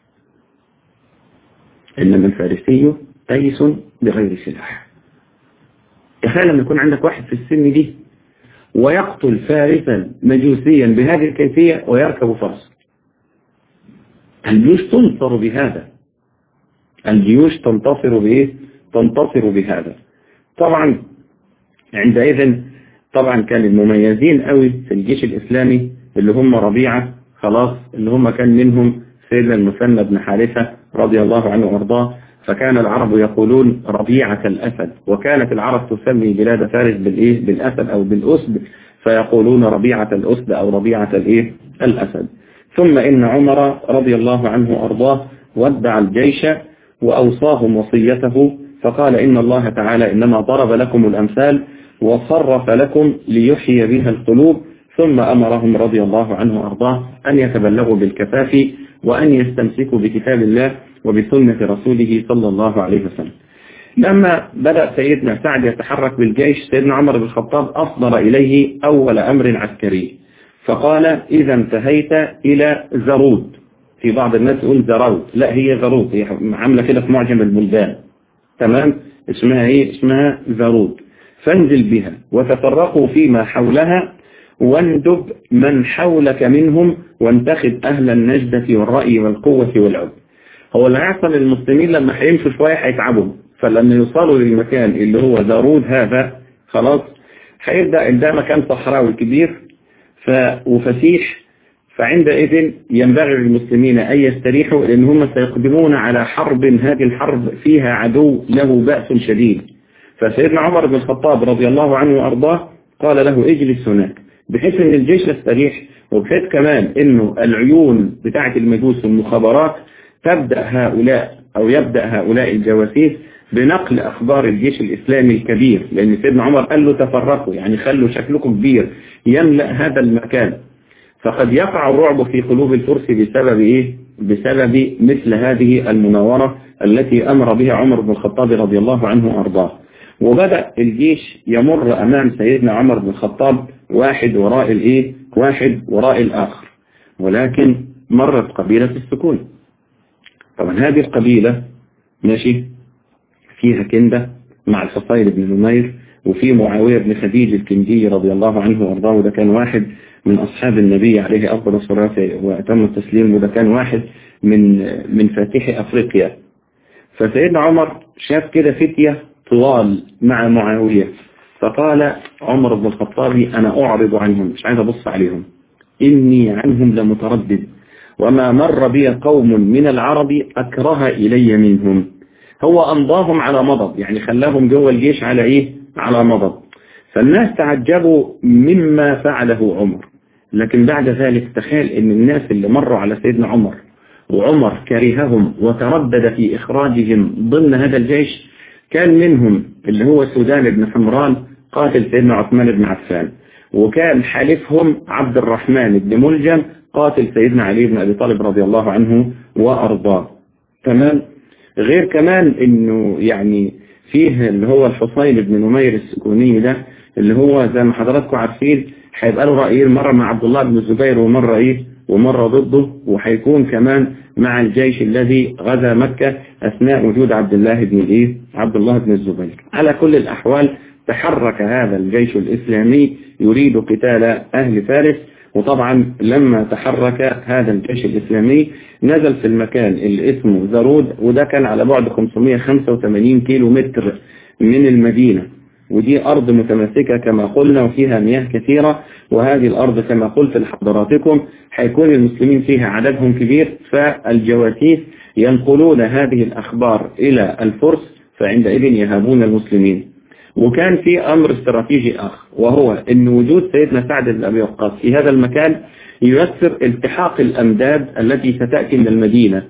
إنما الفارسي تيس بغير سلاح تخيل لما يكون عندك واحد في السن دي ويقتل فارسا مجوسيا بهذه الكيفية ويركب فرس الجيوش تنصر بهذا الجيوش تنتصر بإيه؟ تنتصر بهذا طبعا عندئذ طبعا كان المميزين قوي في الجيش الإسلامي اللي هم ربيعة خلاص اللي هم كان منهم سيدنا المثنى بن حارثة رضي الله عنه وارضاه فكان العرب يقولون ربيعة الأسد وكانت العرب تسمي بلاد فارس بالإيه بالأسد أو بالأسد فيقولون ربيعة الأسد أو ربيعة الإيه الأسد ثم إن عمر رضي الله عنه وأرضاه ودع الجيش وأوصاهم وصيته فقال إن الله تعالى إنما ضرب لكم الأمثال وصرف لكم ليحيي بها القلوب ثم أمرهم رضي الله عنه وأرضاه أن يتبلغوا بالكفاف وأن يستمسكوا بكتاب الله وبسنة رسوله صلى الله عليه وسلم لما بدأ سيدنا سعد يتحرك بالجيش سيدنا عمر بن الخطاب أصدر إليه أول أمر عسكري فقال إذا انتهيت إلى زرود في بعض الناس يقول زرود لا هي زرود هي عاملة كده في معجم البلدان تمام اسمها ايه اسمها زرود فانزل بها وتفرقوا فيما حولها واندب من حولك منهم وانتخب أهل النجدة والرأي والقوة والعب هو اللي هيحصل للمسلمين لما هيمشوا شوية هيتعبوا فلما يوصلوا للمكان اللي هو زارود هذا خلاص هيبدأ ده مكان صحراوي كبير ف... وفسيح فعندئذ ينبغي للمسلمين أن يستريحوا لأن هم سيقدمون على حرب هذه الحرب فيها عدو له بأس شديد فسيدنا عمر بن الخطاب رضي الله عنه وأرضاه قال له اجلس هناك بحيث ان الجيش يستريح وبحيث كمان انه العيون بتاعة المجوس والمخابرات تبدأ هؤلاء او يبدأ هؤلاء الجواسيس بنقل اخبار الجيش الاسلامي الكبير لان سيدنا عمر قال له تفرقوا يعني خلوا شكلكم كبير يملأ هذا المكان فقد يقع الرعب في قلوب الفرس بسبب ايه بسبب مثل هذه المناورة التي امر بها عمر بن الخطاب رضي الله عنه وارضاه وبدأ الجيش يمر امام سيدنا عمر بن الخطاب واحد وراء الايه واحد وراء الاخر ولكن مرت قبيلة السكون طبعا هذه القبيلة ماشي فيها كندة مع الحصير بن نمير وفي معاوية بن خديج الكندي رضي الله عنه وارضاه وده كان واحد من أصحاب النبي عليه أفضل الصلاة وأتم التسليم وده كان واحد من من فاتحي أفريقيا فسيدنا عمر شاف كده فتية طوال مع معاوية فقال عمر بن الخطاب أنا أعرض عنهم مش عايز أبص عليهم إني عنهم لمتردد وما مر بي قوم من العرب أكره إلي منهم هو أمضاهم على مضض يعني خلاهم جوه الجيش على إيه على مضض فالناس تعجبوا مما فعله عمر لكن بعد ذلك تخيل ان الناس اللي مروا على سيدنا عمر وعمر كرههم وتردد في إخراجهم ضمن هذا الجيش كان منهم اللي هو سودان بن حمران قاتل سيدنا عثمان بن عفان وكان حالفهم عبد الرحمن بن ملجم قاتل سيدنا علي بن أبي طالب رضي الله عنه وأرضاه تمام غير كمان انه يعني فيه اللي هو الحصين بن نمير السكوني ده اللي هو زي ما حضراتكم عارفين هيبقى له رأيين مرة مع عبد الله بن الزبير ومرة ايه ومرة ضده وهيكون كمان مع الجيش الذي غزا مكة أثناء وجود عبد الله بن الايه عبد الله بن الزبير على كل الأحوال تحرك هذا الجيش الإسلامي يريد قتال أهل فارس وطبعا لما تحرك هذا الجيش الإسلامي نزل في المكان اللي اسمه زرود وده كان على بعد 585 كيلو متر من المدينة ودي أرض متماسكة كما قلنا وفيها مياه كثيرة وهذه الأرض كما قلت لحضراتكم حيكون المسلمين فيها عددهم كبير فالجواسيس ينقلون هذه الأخبار إلى الفرس فعندئذ يهابون المسلمين وكان في أمر استراتيجي آخر وهو أن وجود سيدنا سعد بن أبي وقاص في هذا المكان ييسر التحاق الأمداد التي ستأتي من المدينة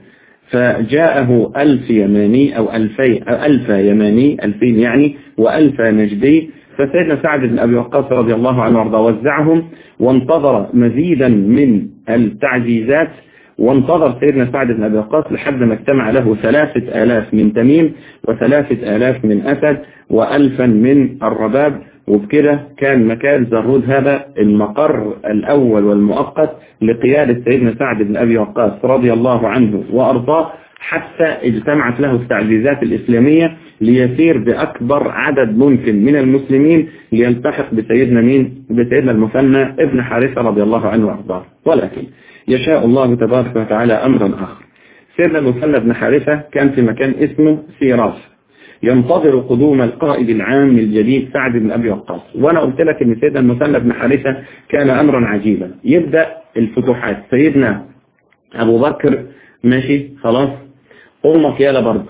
فجاءه ألف يماني أو ألفي أو ألف يماني ألفين يعني وألف نجدي فسيدنا سعد بن أبي وقاص رضي الله عنه وارضاه وزعهم وانتظر مزيدا من التعزيزات وانتظر سيدنا سعد بن أبي وقاص لحد ما اجتمع له ثلاثة آلاف من تميم وثلاثة آلاف من أسد وألفا من الرباب وبكده كان مكان زرود هذا المقر الأول والمؤقت لقيادة سيدنا سعد بن أبي وقاص رضي الله عنه وأرضاه حتى اجتمعت له التعزيزات الإسلامية ليسير بأكبر عدد ممكن من المسلمين ليلتحق بسيدنا مين بسيدنا المثنى ابن حارثة رضي الله عنه وأرضاه ولكن يشاء الله تبارك وتعالى أمرا آخر سيدنا المثنى بن حارثة كان في مكان اسمه سيراس ينتظر قدوم القائد العام الجديد سعد بن أبي وقاص وأنا قلت لك أن سيدنا المثنى بن حارثة كان أمرا عجيبا يبدأ الفتوحات سيدنا أبو بكر ماشي خلاص أمك يالا برضه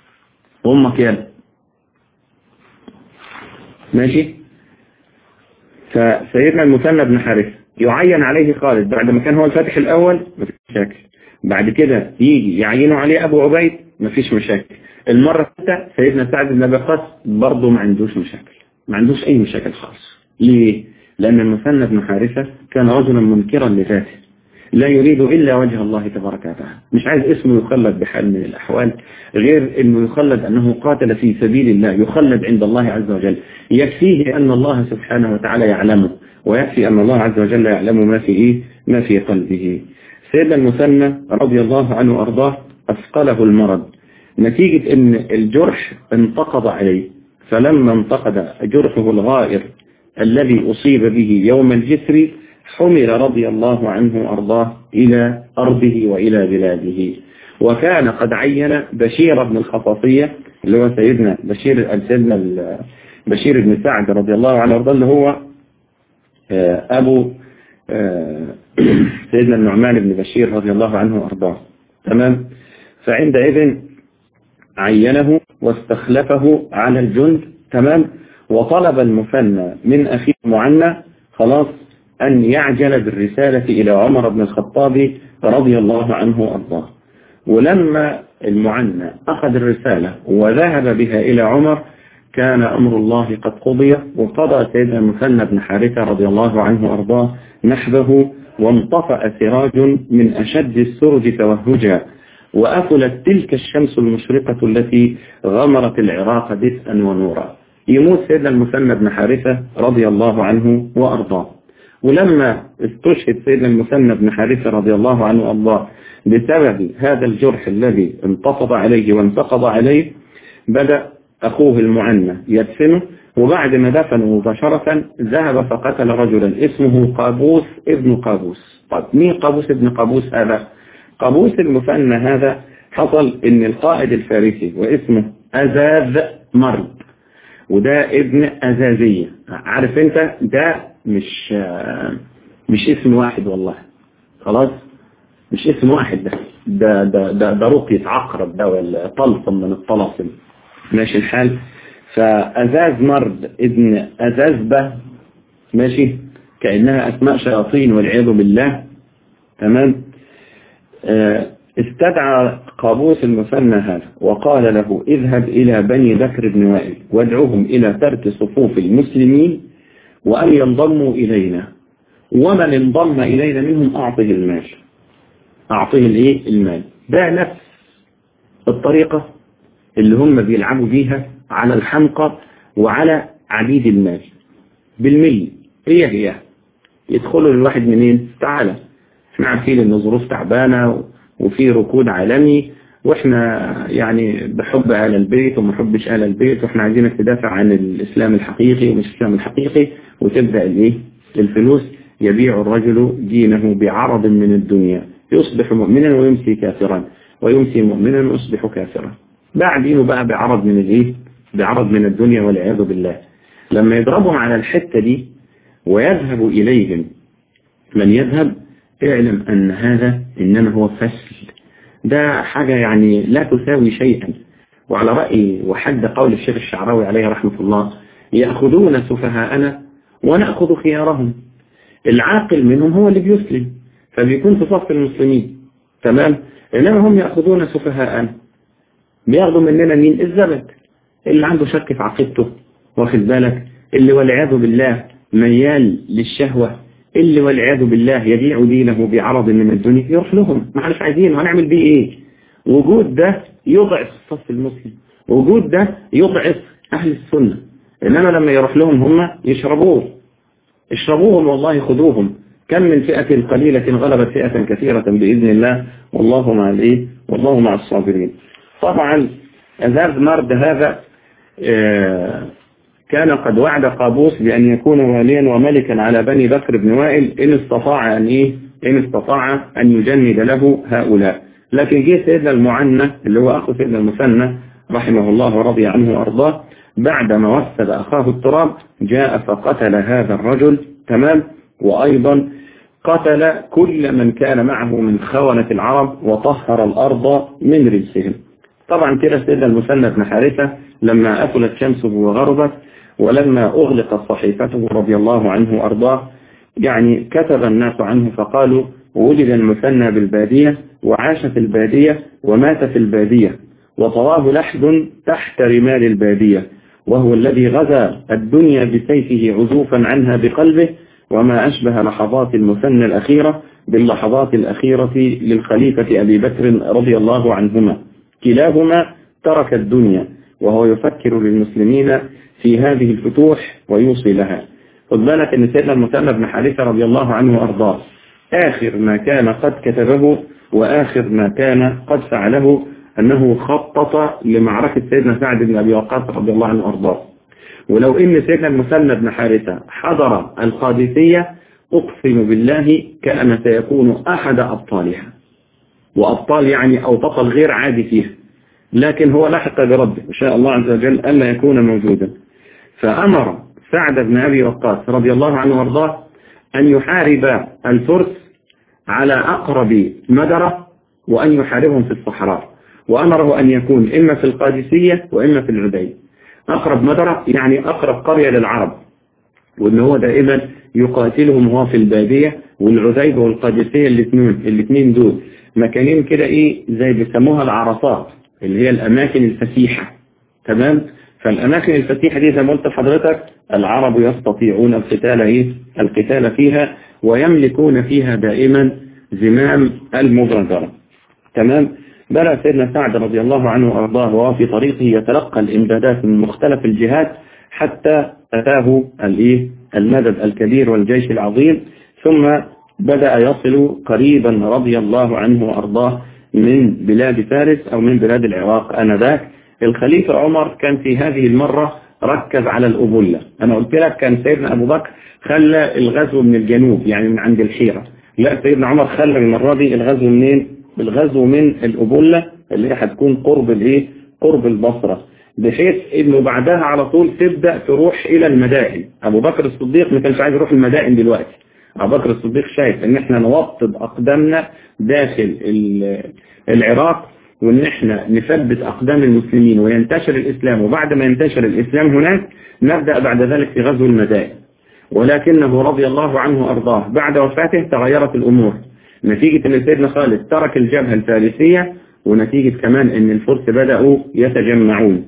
أمك يالا ماشي فسيدنا المثنى بن حارثة يعين عليه خالد بعد ما كان هو الفاتح الأول مفيش مشاكل بعد كده يجي يعينوا عليه أبو عبيد مفيش مشاكل المرة الثالثة سيدنا سعد بن أبي وقاص برضه ما عندوش مشاكل ما عندوش أي مشاكل خالص ليه؟ لأن المثنى بن حارثة كان رجلا منكرا لذاته لا يريد إلا وجه الله تبارك وتعالى مش عايز اسمه يخلد بحال من الأحوال غير أنه يخلد أنه قاتل في سبيل الله يخلد عند الله عز وجل يكفيه أن الله سبحانه وتعالى يعلمه ويكفي أن الله عز وجل يعلم ما في إيه ما في قلبه سيدنا المثنى رضي الله عنه وأرضاه أثقله المرض نتيجة أن الجرح انتقض عليه فلما انتقد جرحه الغائر الذي أصيب به يوم الجسر حمل رضي الله عنه وأرضاه إلى أرضه وإلى بلاده وكان قد عين بشير بن الخصاصية اللي هو سيدنا بشير سيدنا بشير بن سعد رضي الله عنه وارضاه اللي هو أبو سيدنا النعمان بن بشير رضي الله عنه وأرضاه تمام فعندئذ عينه واستخلفه على الجند تمام وطلب المثنى من أخيه المعنى خلاص أن يعجل بالرسالة إلى عمر بن الخطاب رضي الله عنه وأرضاه ولما المعنى أخذ الرسالة وذهب بها إلى عمر كان أمر الله قد قضي وقضى سيدنا المثنى بن حارثة رضي الله عنه وأرضاه نحبه وانطفأ سراج من أشد السرج توهجا وأفلت تلك الشمس المشرقة التي غمرت العراق دفئا ونورا يموت سيدنا المثنى بن حارثة رضي الله عنه وأرضاه ولما استشهد سيدنا المثنى بن حارثة رضي الله عنه وأرضاه بسبب هذا الجرح الذي انتفض عليه وانتقض عليه بدأ أخوه المعنى يدفنه وبعد ما دفنه مباشرة ذهب فقتل رجلا اسمه قابوس ابن قابوس طيب مين قابوس ابن قابوس هذا قابوس المثنى هذا حصل ان القائد الفارسي واسمه أزاذ مرد وده ابن أزازية عارف انت ده مش مش اسم واحد والله خلاص مش اسم واحد ده ده ده ده, ده رقية عقرب ده ولا طلسم من الطلاسم ماشي الحال فأزاز مرد ابن أزازبة ماشي كأنها أسماء شياطين والعياذ بالله تمام استدعى قابوس المثنى هذا وقال له اذهب إلى بني بكر بن وائل وادعوهم إلى ترك صفوف المسلمين وأن ينضموا إلينا ومن انضم إلينا منهم أعطه المال أعطه الإيه المال ده نفس الطريقة اللي هم بيلعبوا بيها على الحمقى وعلى عبيد المال بالملي هي هي يدخلوا للواحد منين تعالى احنا عارفين ان الظروف تعبانة وفي ركود عالمي واحنا يعني بحب اهل البيت وما نحبش اهل البيت واحنا عايزينك تدافع عن الاسلام الحقيقي ومش الاسلام الحقيقي وتبدا الايه الفلوس يبيع الرجل دينه بعرض من الدنيا يصبح مؤمنا ويمسي كافرا ويمسي مؤمنا ويصبح كافرا باع دينه بقى بعرض من الايه بعرض من الدنيا والعياذ بالله لما يضربهم على الحتة دي ويذهب إليهم من يذهب اعلم أن هذا إنما هو فسل ده حاجة يعني لا تساوي شيئا وعلى رأي وحد قول الشيخ الشعراوي عليه رحمة الله يأخذون سفهاءنا ونأخذ خيارهم العاقل منهم هو اللي بيسلم فبيكون في صف المسلمين تمام إنما هم يأخذون سفهاءنا بياخدوا مننا مين الزبد اللي عنده شك في عقيدته واخد بالك اللي والعياذ بالله ميال للشهوة اللي والعياذ بالله يبيع دينه بعرض من الدنيا يروح لهم ما احناش عايزين هنعمل بيه ايه وجود ده يضعف الصف المسلم وجود ده يضعف اهل السنة انما لما يروح لهم هم يشربوه اشربوهم والله خذوهم كم من فئة قليلة غلبت فئة كثيرة بإذن الله والله مع الايه والله مع الصابرين طبعا أزاز مرد هذا كان قد وعد قابوس بأن يكون واليا وملكا على بني بكر بن وائل إن استطاع أن إيه إن استطاع أن يجند له هؤلاء لكن جه سيدنا المعنى اللي هو أخو سيدنا المثنى رحمه الله ورضي عنه وأرضاه بعدما وسد أخاه التراب جاء فقتل هذا الرجل تمام وأيضا قتل كل من كان معه من خونة العرب وطهر الأرض من رجسهم طبعا كده سيدنا المثنى بن حارثة لما أكلت شمسه وغربت ولما أغلقت صحيفته رضي الله عنه وأرضاه يعني كتب الناس عنه فقالوا وجد المثنى بالبادية وعاش في البادية ومات في البادية وطواه لحد تحت رمال البادية وهو الذي غزا الدنيا بسيفه عزوفا عنها بقلبه وما أشبه لحظات المثنى الأخيرة باللحظات الأخيرة للخليفة أبي بكر رضي الله عنهما كلاهما ترك الدنيا وهو يفكر للمسلمين في هذه الفتوح ويوصي لها خد بالك ان سيدنا المثنى بن حارثة رضي الله عنه وارضاه اخر ما كان قد كتبه واخر ما كان قد فعله انه خطط لمعركة سيدنا سعد بن ابي وقاص رضي الله عنه وارضاه ولو ان سيدنا المثنى بن حارثة حضر القادسية اقسم بالله كأن سيكون احد ابطالها وابطال يعني او بطل غير عادي فيها لكن هو لحق بربه إن شاء الله عز وجل ألا يكون موجودا فأمر سعد بن أبي وقاص رضي الله عنه وارضاه أن يحارب الفرس على أقرب مدرة وأن يحاربهم في الصحراء وأمره أن يكون إما في القادسية وإما في العدي أقرب مدرة يعني أقرب قرية للعرب وإن هو دائما يقاتلهم وهو في البادية والعزيبة والقادسية الاثنين الاثنين دول مكانين كده إيه زي بيسموها العرصات اللي هي الأماكن الفسيحة تمام فالأماكن الفسيحة دي زي ما قلت لحضرتك العرب يستطيعون القتال إيه القتال فيها ويملكون فيها دائما زمام المبادرة تمام بدأ سيدنا سعد رضي الله عنه وأرضاه وهو في طريقه يتلقى الإمدادات من مختلف الجهات حتى أتاه الإيه المدد الكبير والجيش العظيم ثم بدأ يصل قريبا رضي الله عنه وأرضاه من بلاد فارس أو من بلاد العراق آنذاك الخليفة عمر كان في هذه المرة ركز على الأبلة أنا قلت لك كان سيدنا أبو بكر خلى الغزو من الجنوب يعني من عند الحيرة لا سيدنا عمر خلى المرة دي الغزو منين الغزو من الأبلة اللي هي هتكون قرب الايه قرب البصرة بحيث انه بعدها على طول تبدأ تروح الى المدائن ابو بكر الصديق ما كانش عايز يروح المدائن دلوقتي ابو بكر الصديق شايف ان احنا نوطد اقدامنا داخل العراق وان احنا نثبت اقدام المسلمين وينتشر الاسلام وبعد ما ينتشر الاسلام هناك نبدأ بعد ذلك في غزو المدائن ولكنه رضي الله عنه وارضاه بعد وفاته تغيرت الامور نتيجة ان سيدنا خالد ترك الجبهة الفارسية ونتيجة كمان ان الفرس بدأوا يتجمعون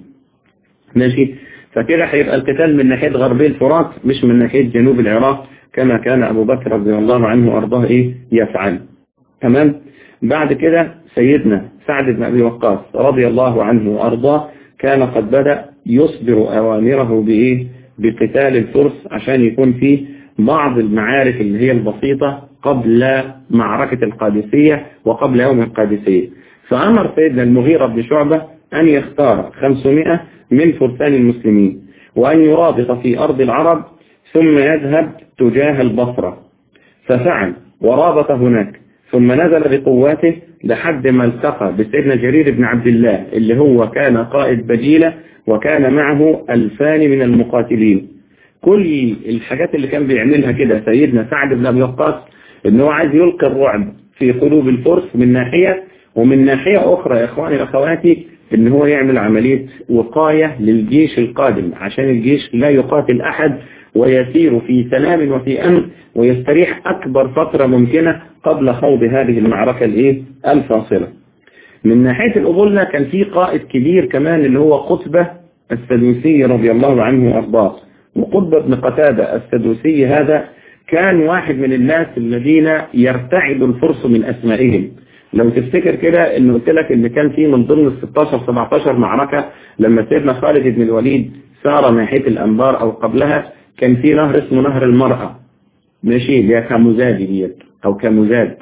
ماشي فكده هيبقى القتال من ناحية غربي الفرات مش من ناحية جنوب العراق كما كان ابو بكر رضي الله عنه وارضاه ايه يفعل تمام بعد كده سيدنا سعد بن ابي وقاص رضي الله عنه وارضاه كان قد بدأ يصدر اوامره بايه بقتال الفرس عشان يكون فيه بعض المعارك اللي هي البسيطة قبل معركة القادسية وقبل يوم القادسية فأمر سيدنا المغيرة بن شعبة أن يختار 500 من فرسان المسلمين وأن يرابط في أرض العرب ثم يذهب تجاه البصرة ففعل ورابط هناك ثم نزل بقواته لحد ما التقى بسيدنا جرير بن عبد الله اللي هو كان قائد بجيلة وكان معه ألفان من المقاتلين كل الحاجات اللي كان بيعملها كده سيدنا سعد بن أبي وقاص ان هو عايز يلقي الرعب في قلوب الفرس من ناحية ومن ناحية أخرى يا إخواني وأخواتي ان هو يعمل عملية وقاية للجيش القادم عشان الجيش لا يقاتل أحد ويسير في سلام وفي أمن ويستريح أكبر فترة ممكنة قبل خوض هذه المعركة الإيه الفاصلة من ناحية الأبولة كان في قائد كبير كمان اللي هو قطبة السدوسي رضي الله عنه وأرضاه وقطبة بن قتادة السدوسي هذا كان واحد من الناس الذين يرتعد الفرس من أسمائهم لو تفتكر كده ان قلت لك ان كان في من ضمن ال 16 17 معركة لما سيدنا خالد بن الوليد سار ناحية الأنبار أو قبلها كان في نهر اسمه نهر المرأة ماشي اللي هي كاموزاد ديت أو كاموزاد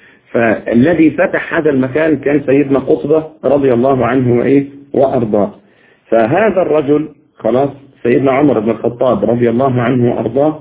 فالذي فتح هذا المكان كان سيدنا قطبة رضي الله عنه وإيه وأرضاه فهذا الرجل خلاص سيدنا عمر بن الخطاب رضي الله عنه وأرضاه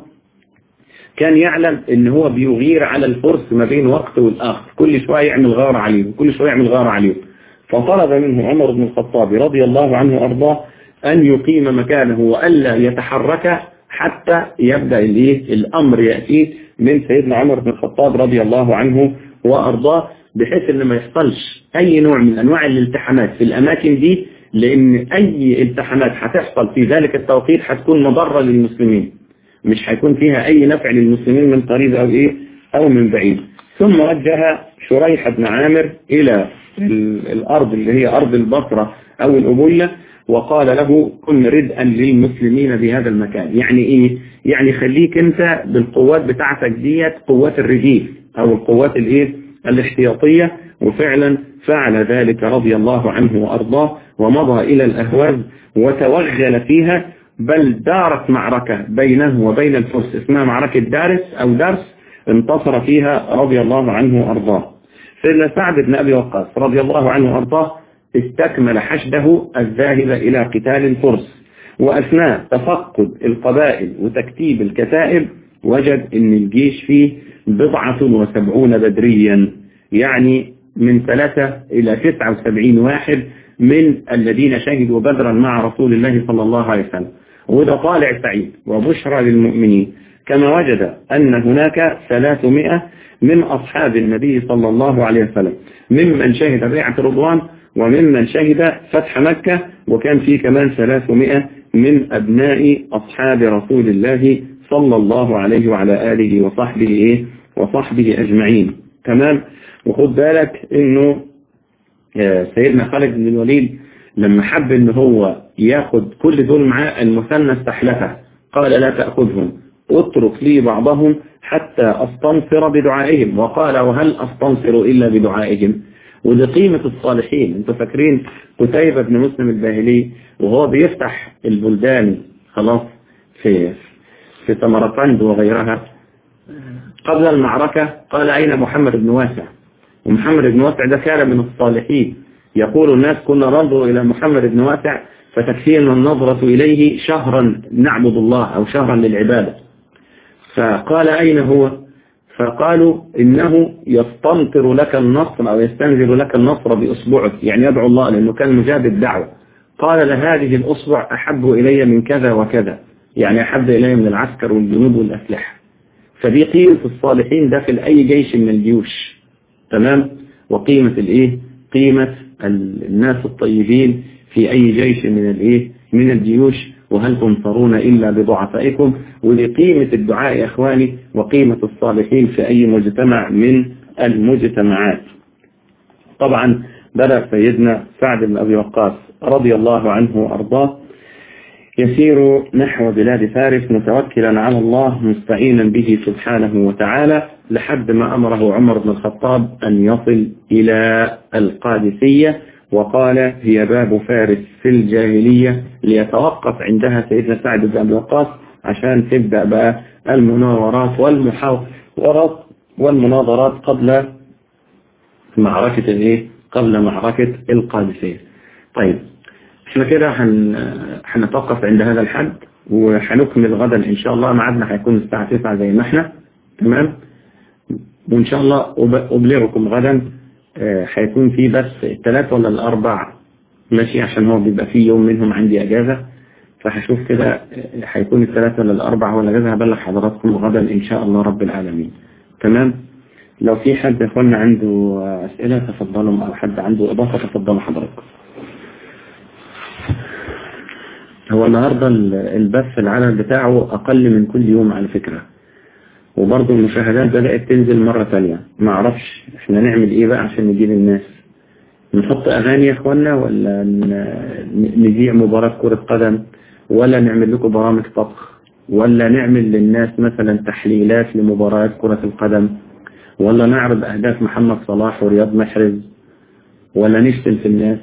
كان يعلم ان هو بيغير على الفرس ما بين وقت والآخر كل شوية يعمل غارة عليهم كل شوية يعمل غارة عليهم فطلب منه عمر بن الخطاب رضي الله عنه وأرضاه أن يقيم مكانه وألا يتحرك حتى يبدأ الايه الأمر يأتي من سيدنا عمر بن الخطاب رضي الله عنه وأرضاه بحيث ان ما يحصلش أي نوع من أنواع الالتحامات في الأماكن دي لأن أي التحامات هتحصل في ذلك التوقيت هتكون مضرة للمسلمين مش هيكون فيها أي نفع للمسلمين من قريب أو إيه أو من بعيد ثم وجه شريح بن عامر إلى الأرض اللي هي أرض البصرة أو الأبولة وقال له كن ردءا للمسلمين بهذا المكان يعني إيه يعني خليك أنت بالقوات بتاعتك ديت قوات الرجيف أو القوات الإيه الاحتياطية وفعلا فعل ذلك رضي الله عنه وأرضاه ومضى إلى الأهواز وتوغل فيها بل دارت معركة بينه وبين الفرس اسمها معركة دارس أو درس انتصر فيها رضي الله عنه وأرضاه سيدنا سعد بن أبي وقاص رضي الله عنه وأرضاه استكمل حشده الذاهب إلى قتال الفرس وأثناء تفقد القبائل وتكتيب الكتائب وجد أن الجيش فيه بضعة وسبعون بدريا يعني من ثلاثة إلى تسعة وسبعين واحد من الذين شهدوا بدرا مع رسول الله صلى الله عليه وسلم وده طالع سعيد وبشرى للمؤمنين كما وجد أن هناك ثلاثمائة من أصحاب النبي صلى الله عليه وسلم ممن شهد بيعة رضوان وممن شهد فتح مكة وكان فيه كمان ثلاثمائة من أبناء أصحاب رسول الله صلى الله عليه وعلى آله وصحبه إيه وصحبه أجمعين تمام وخد بالك إنه سيدنا خالد بن الوليد لما حب إن هو ياخد كل دول معاه المثنى استحلفه قال لا تأخذهم اترك لي بعضهم حتى أستنصر بدعائهم وقال وهل أستنصر إلا بدعائهم ودي قيمة الصالحين انتوا فاكرين قتيبة بن مسلم الباهلي وهو بيفتح البلدان خلاص في في سمرقند وغيرها قبل المعركة قال أين محمد بن واسع ومحمد بن واسع ده كان من الصالحين يقول الناس كنا ننظر إلى محمد بن واسع فتكفينا النظرة إليه شهرا نعبد الله أو شهرا للعبادة فقال أين هو فقالوا إنه يستنطر لك النصر أو يستنزل لك النصر بأسبوعه يعني يدعو الله لأنه كان مجاب الدعوة قال لهذه الأسبوع أحب إلي من كذا وكذا يعني أحب إلي من العسكر والجنود والأسلحة فدي قيمة الصالحين داخل أي جيش من الجيوش تمام وقيمة الإيه قيمة الناس الطيبين في أي جيش من الإيه من الجيوش وهل تنصرون إلا بضعفائكم ولقيمة الدعاء يا إخواني وقيمة الصالحين في أي مجتمع من المجتمعات طبعا بدأ سيدنا سعد بن أبي وقاص رضي الله عنه وأرضاه يسير نحو بلاد فارس متوكلا على الله مستعينا به سبحانه وتعالى لحد ما أمره عمر بن الخطاب أن يصل إلى القادسية وقال هي باب فارس في الجاهلية ليتوقف عندها سيدنا سعد بن أبي وقاص عشان تبدأ بقى المناورات والمحاورات والمناظرات قبل معركة الايه قبل معركة القادسية طيب احنا كده هنتوقف عند هذا الحد وهنكمل غدا ان شاء الله ميعادنا هيكون الساعة 9 زي ما احنا تمام وان شاء الله ابلغكم غدا هيكون في بس الثلاث ولا الاربع ماشي عشان هو بيبقى في يوم منهم عندي اجازة فهشوف كده هيكون الثلاث ولا الاربع ولا اجازة هبلغ حضراتكم غدا ان شاء الله رب العالمين تمام لو في حد يا اخوانا عنده اسئلة تفضلوا او حد عنده اضافة تفضلوا حضراتكم هو النهاردة البث العدد بتاعه أقل من كل يوم على فكرة وبرضه المشاهدات بدأت تنزل مرة ثانية ما أعرفش احنا نعمل ايه بقى عشان نجيب الناس نحط أغاني يا اخوانا ولا نذيع مباراة كرة قدم ولا نعمل لكم برامج طبخ ولا نعمل للناس مثلا تحليلات لمباريات كرة القدم ولا نعرض أهداف محمد صلاح ورياض محرز ولا نشتم في الناس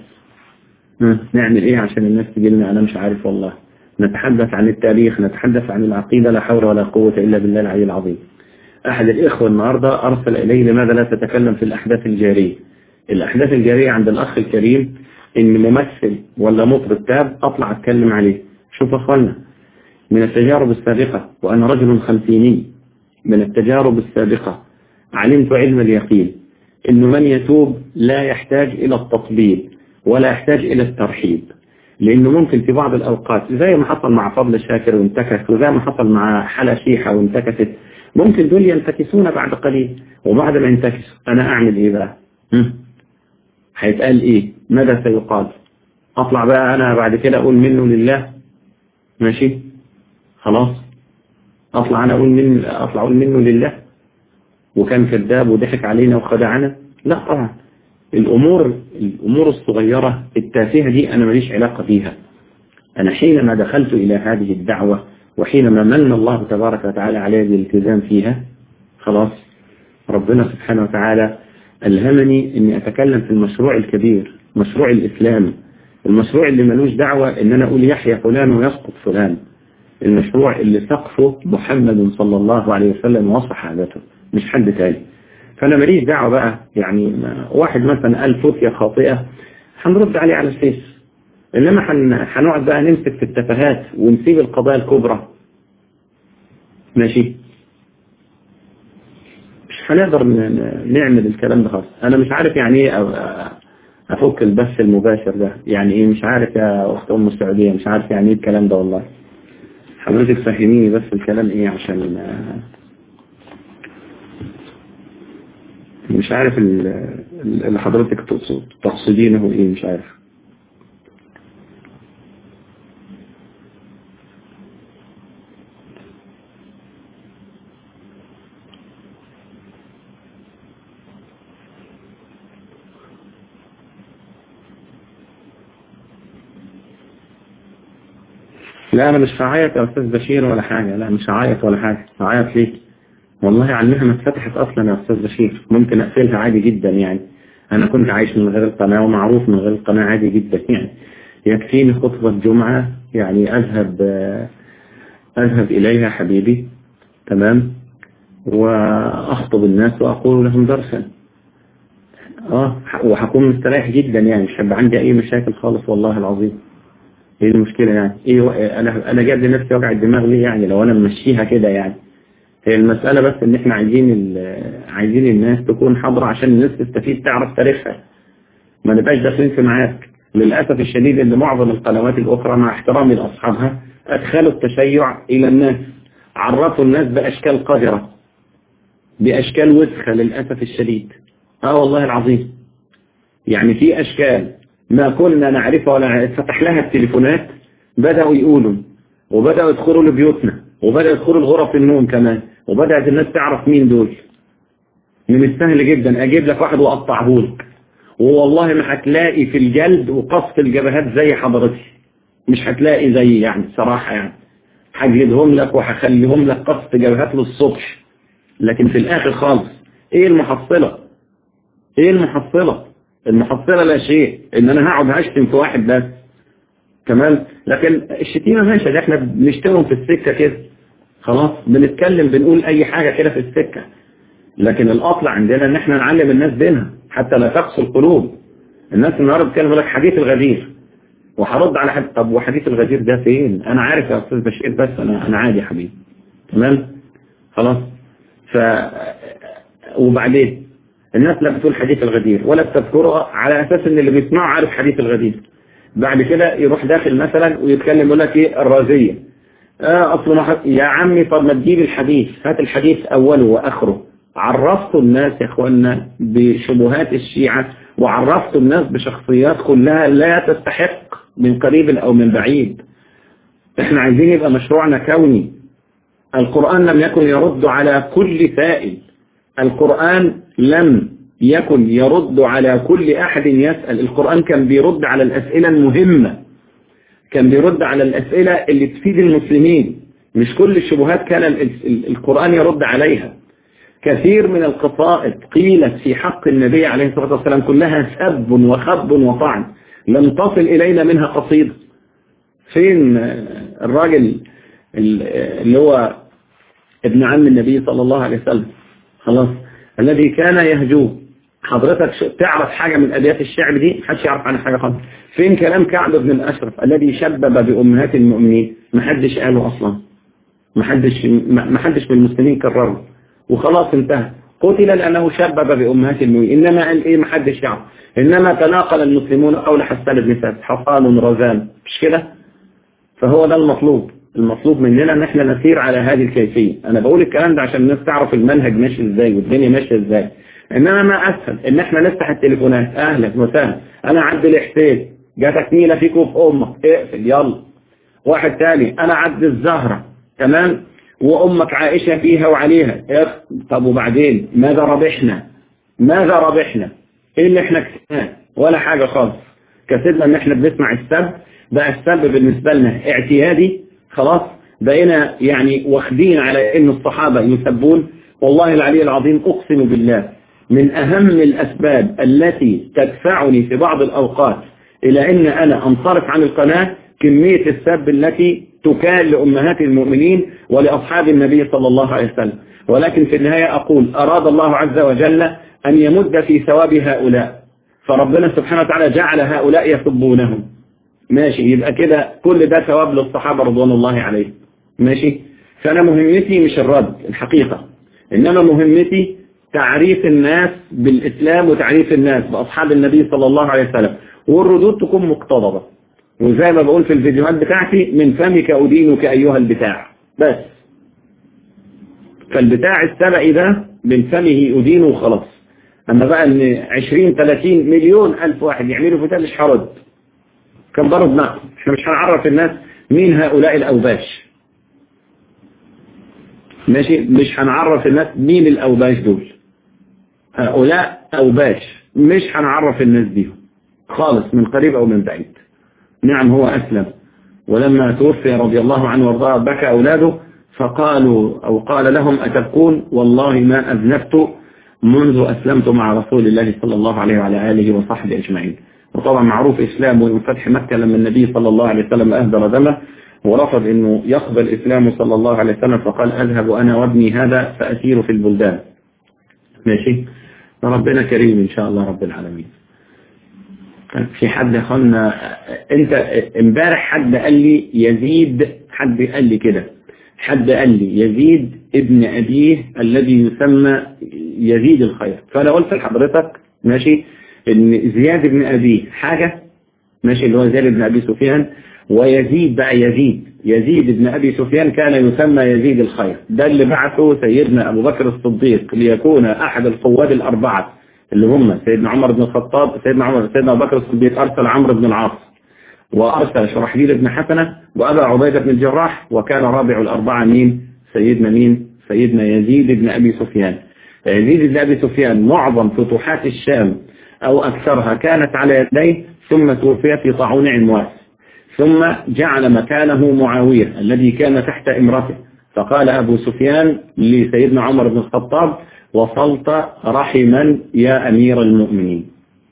نعمل ايه عشان الناس تجي لنا انا مش عارف والله نتحدث عن التاريخ نتحدث عن العقيدة لا حول ولا قوة الا بالله العلي العظيم احد الاخوة النهاردة ارسل الي لماذا لا تتكلم في الاحداث الجارية الاحداث الجارية عند الاخ الكريم ان ممثل ولا مطرب تاب اطلع اتكلم عليه شوف اخوانا من التجارب السابقة وانا رجل خمسيني من التجارب السابقة علمت علم اليقين انه من يتوب لا يحتاج الى التطبيل ولا يحتاج إلى الترحيب لأنه ممكن في بعض الأوقات زي ما حصل مع فضل شاكر وانتكس وزي ما حصل مع حلا شيحة وانتكست ممكن دول ينتكسون بعد قليل وبعد ما ينتكسوا أنا أعمل إيه بقى هيتقال إيه ماذا سيقال أطلع بقى أنا بعد كده أقول منه لله ماشي خلاص أطلع أنا أقول من أطلع أقول منه لله وكان كذاب وضحك علينا وخدعنا لا طبعا الأمور الأمور الصغيرة التافهة دي أنا ماليش علاقة بيها أنا حينما دخلت إلى هذه الدعوة وحينما من الله تبارك وتعالى علي بالالتزام فيها خلاص ربنا سبحانه وتعالى ألهمني أني أتكلم في المشروع الكبير مشروع الإسلام المشروع اللي ملوش دعوة أن أنا أقول يحيى فلان ويسقط فلان المشروع اللي سقفه محمد صلى الله عليه وسلم وصحابته مش حد تاني فأنا ماليش دعوة بقى يعني واحد مثلا قال فتية خاطئة هنرد عليه على الفيس إنما هنقعد بقى نمسك في التفاهات ونسيب القضايا الكبرى ماشي مش هنقدر نعمل الكلام ده خالص أنا مش عارف يعني إيه أفك البث المباشر ده يعني إيه مش عارف يا أخت أم السعودية مش عارف يعني إيه الكلام ده والله حضرتك فهميني بس الكلام إيه عشان مش عارف اللي حضرتك تقصدينه ايه مش عارف لا انا مش هعيط يا استاذ بشير ولا حاجة لا مش هعيط ولا حاجة هعيط ليه والله عنها ما اتفتحت اصلا يا استاذ بشير ممكن اقفلها عادي جدا يعني انا كنت عايش من غير القناة ومعروف من غير القناة عادي جدا يعني يكفيني خطبة جمعة يعني اذهب اذهب اليها حبيبي تمام واخطب الناس واقول لهم درسا اه وهكون مستريح جدا يعني مش هيبقى عندي اي مشاكل خالص والله العظيم ايه المشكلة يعني ايه انا انا جاب لنفسي وجع الدماغ ليه يعني لو انا ممشيها كده يعني هي المسألة بس ان احنا عايزين عايزين الناس تكون حاضرة عشان الناس تستفيد تعرف تاريخها ما نبقاش داخلين في معاك للأسف الشديد ان معظم القنوات الاخرى مع احترامي لاصحابها ادخلوا التشيع الى الناس عرفوا الناس باشكال قذرة باشكال وسخة للأسف الشديد اه والله العظيم يعني في اشكال ما كنا نعرفها ولا فتح لها التليفونات بدأوا يقولوا وبدأوا يدخلوا لبيوتنا وبدأوا يدخلوا الغرف النوم كمان وبدأت الناس تعرف مين دول من السهل جدا اجيب لك واحد واقطعه لك والله ما هتلاقي في الجلد وقصف الجبهات زي حضرتي مش هتلاقي زي يعني صراحة يعني هجلدهم لك وهخليهم لك قصف جبهات للصبح لكن في الاخر خالص ايه المحصلة ايه المحصلة المحصلة لا شيء ان انا هقعد هشتم في واحد بس تمام لكن الشتيمة ماشي ده احنا بنشتمهم في السكة كده خلاص بنتكلم بنقول اي حاجة كده في السكة لكن الاصل عندنا ان احنا نعلم الناس دينها حتى لا تقسو القلوب الناس النهارده بتتكلم لك حديث الغدير وهرد على حد طب وحديث الغدير ده فين انا عارف يا استاذ بشير بس انا انا عادي يا حبيبي تمام خلاص ف وبعدين الناس لا بتقول حديث الغدير ولا بتذكره على اساس ان اللي بيسمعه عارف حديث الغدير بعد كده يروح داخل مثلا ويتكلم يقول لك ايه الرازية آه اصل ما يا عمي طب ما تجيب الحديث هات الحديث اوله واخره عرفت الناس يا اخوانا بشبهات الشيعة وعرفت الناس بشخصيات كلها لا تستحق من قريب او من بعيد احنا عايزين يبقى مشروعنا كوني القرآن لم يكن يرد على كل سائل القرآن لم يكن يرد على كل أحد يسأل القرآن كان بيرد على الأسئلة المهمة كان بيرد على الأسئلة اللي تفيد المسلمين مش كل الشبهات كان القرآن يرد عليها كثير من القصائد قيلت في حق النبي عليه الصلاة والسلام كلها سب وخب وطعن لم تصل إلينا منها قصيدة فين الراجل اللي هو ابن عم النبي صلى الله عليه وسلم خلاص الذي كان يهجوه حضرتك تعرف حاجة من أبيات الشعر دي محدش يعرف عنها حاجة خالص فين كلام كعب بن الأشرف الذي شبب بأمهات المؤمنين محدش قاله أصلا محدش محدش من المسلمين كرره وخلاص انتهى قتل لأنه شبب بأمهات المؤمنين إنما قال إيه محدش يعرف إنما تناقل المسلمون قول حسان بن ثابت حصان رزان مش كده فهو ده المطلوب المطلوب مننا ان احنا نسير على هذه الكيفية انا بقول الكلام ده عشان الناس تعرف المنهج ماشي ازاي والدنيا ماشيه ازاي انما ما اسهل ان احنا نفتح التليفونات اهلا وسهلا انا عبد الحسين جاتك نيلة فيكم في امك اقفل يلا واحد تاني انا عبد الزهرة تمام وامك عائشة فيها وعليها طب وبعدين ماذا ربحنا ماذا ربحنا ايه اللي احنا كسبناه ولا حاجة خالص كسبنا ان احنا بنسمع السب بقى السب بالنسبة لنا اعتيادي خلاص بقينا يعني واخدين على ان الصحابة يسبون والله العلي العظيم اقسم بالله من اهم الاسباب التي تدفعني في بعض الاوقات الى ان انا انصرف عن القناة كمية السب التي تكال لامهات المؤمنين ولاصحاب النبي صلى الله عليه وسلم ولكن في النهاية اقول اراد الله عز وجل ان يمد في ثواب هؤلاء فربنا سبحانه وتعالى جعل هؤلاء يسبونهم ماشي يبقى كده كل ده ثواب للصحابة رضوان الله عليهم ماشي فأنا مهمتي مش الرد الحقيقة إنما مهمتي تعريف الناس بالإسلام وتعريف الناس بأصحاب النبي صلى الله عليه وسلم والردود تكون مقتضبة وزي ما بقول في الفيديوهات بتاعتي من فمك أدينك أيها البتاع بس فالبتاع السبعي ده من فمه أدينه وخلاص أما بقى ان 20 30 مليون ألف واحد يعملوا فتاة مش هرد كان ضرب نقل احنا مش هنعرف الناس مين هؤلاء الأوباش ماشي مش هنعرف الناس مين الأوباش دول هؤلاء أوباش مش هنعرف الناس بيهم خالص من قريب أو من بعيد نعم هو أسلم ولما توفي رضي الله عنه وارضاه بكى أولاده فقالوا أو قال لهم أتبكون والله ما أذنبت منذ أسلمت مع رسول الله صلى الله عليه وعلى آله وصحبه أجمعين وطبعا معروف إسلامه ومن فتح مكة لما النبي صلى الله عليه وسلم أهدر دمه ورفض أنه يقبل إسلامه صلى الله عليه وسلم فقال أذهب أنا وابني هذا فأسير في البلدان ماشي ربنا كريم إن شاء الله رب العالمين في حد قالنا انت امبارح حد قال لي يزيد حد قال لي كده حد قال لي يزيد ابن أبيه الذي يسمى يزيد الخير فأنا قلت لحضرتك ماشي ان زياد بن أبيه حاجة ماشي اللي هو زياد بن أبي سفيان ويزيد بقى يزيد يزيد بن أبي سفيان كان يسمى يزيد الخير ده اللي بعثه سيدنا أبو بكر الصديق ليكون أحد القواد الأربعة اللي هم سيدنا عمر بن الخطاب سيدنا عمر سيدنا أبو بكر الصديق أرسل عمرو بن العاص وأرسل شرحبيل بن حسنة وأبا عبيدة بن الجراح وكان رابع الأربعة مين سيدنا مين سيدنا يزيد بن أبي سفيان يزيد بن أبي سفيان معظم فتوحات الشام أو أكثرها كانت على يديه ثم توفي في طاعون عمواس ثم جعل مكانه معاوية الذي كان تحت امرته فقال أبو سفيان لسيدنا عمر بن الخطاب وصلت رحما يا أمير المؤمنين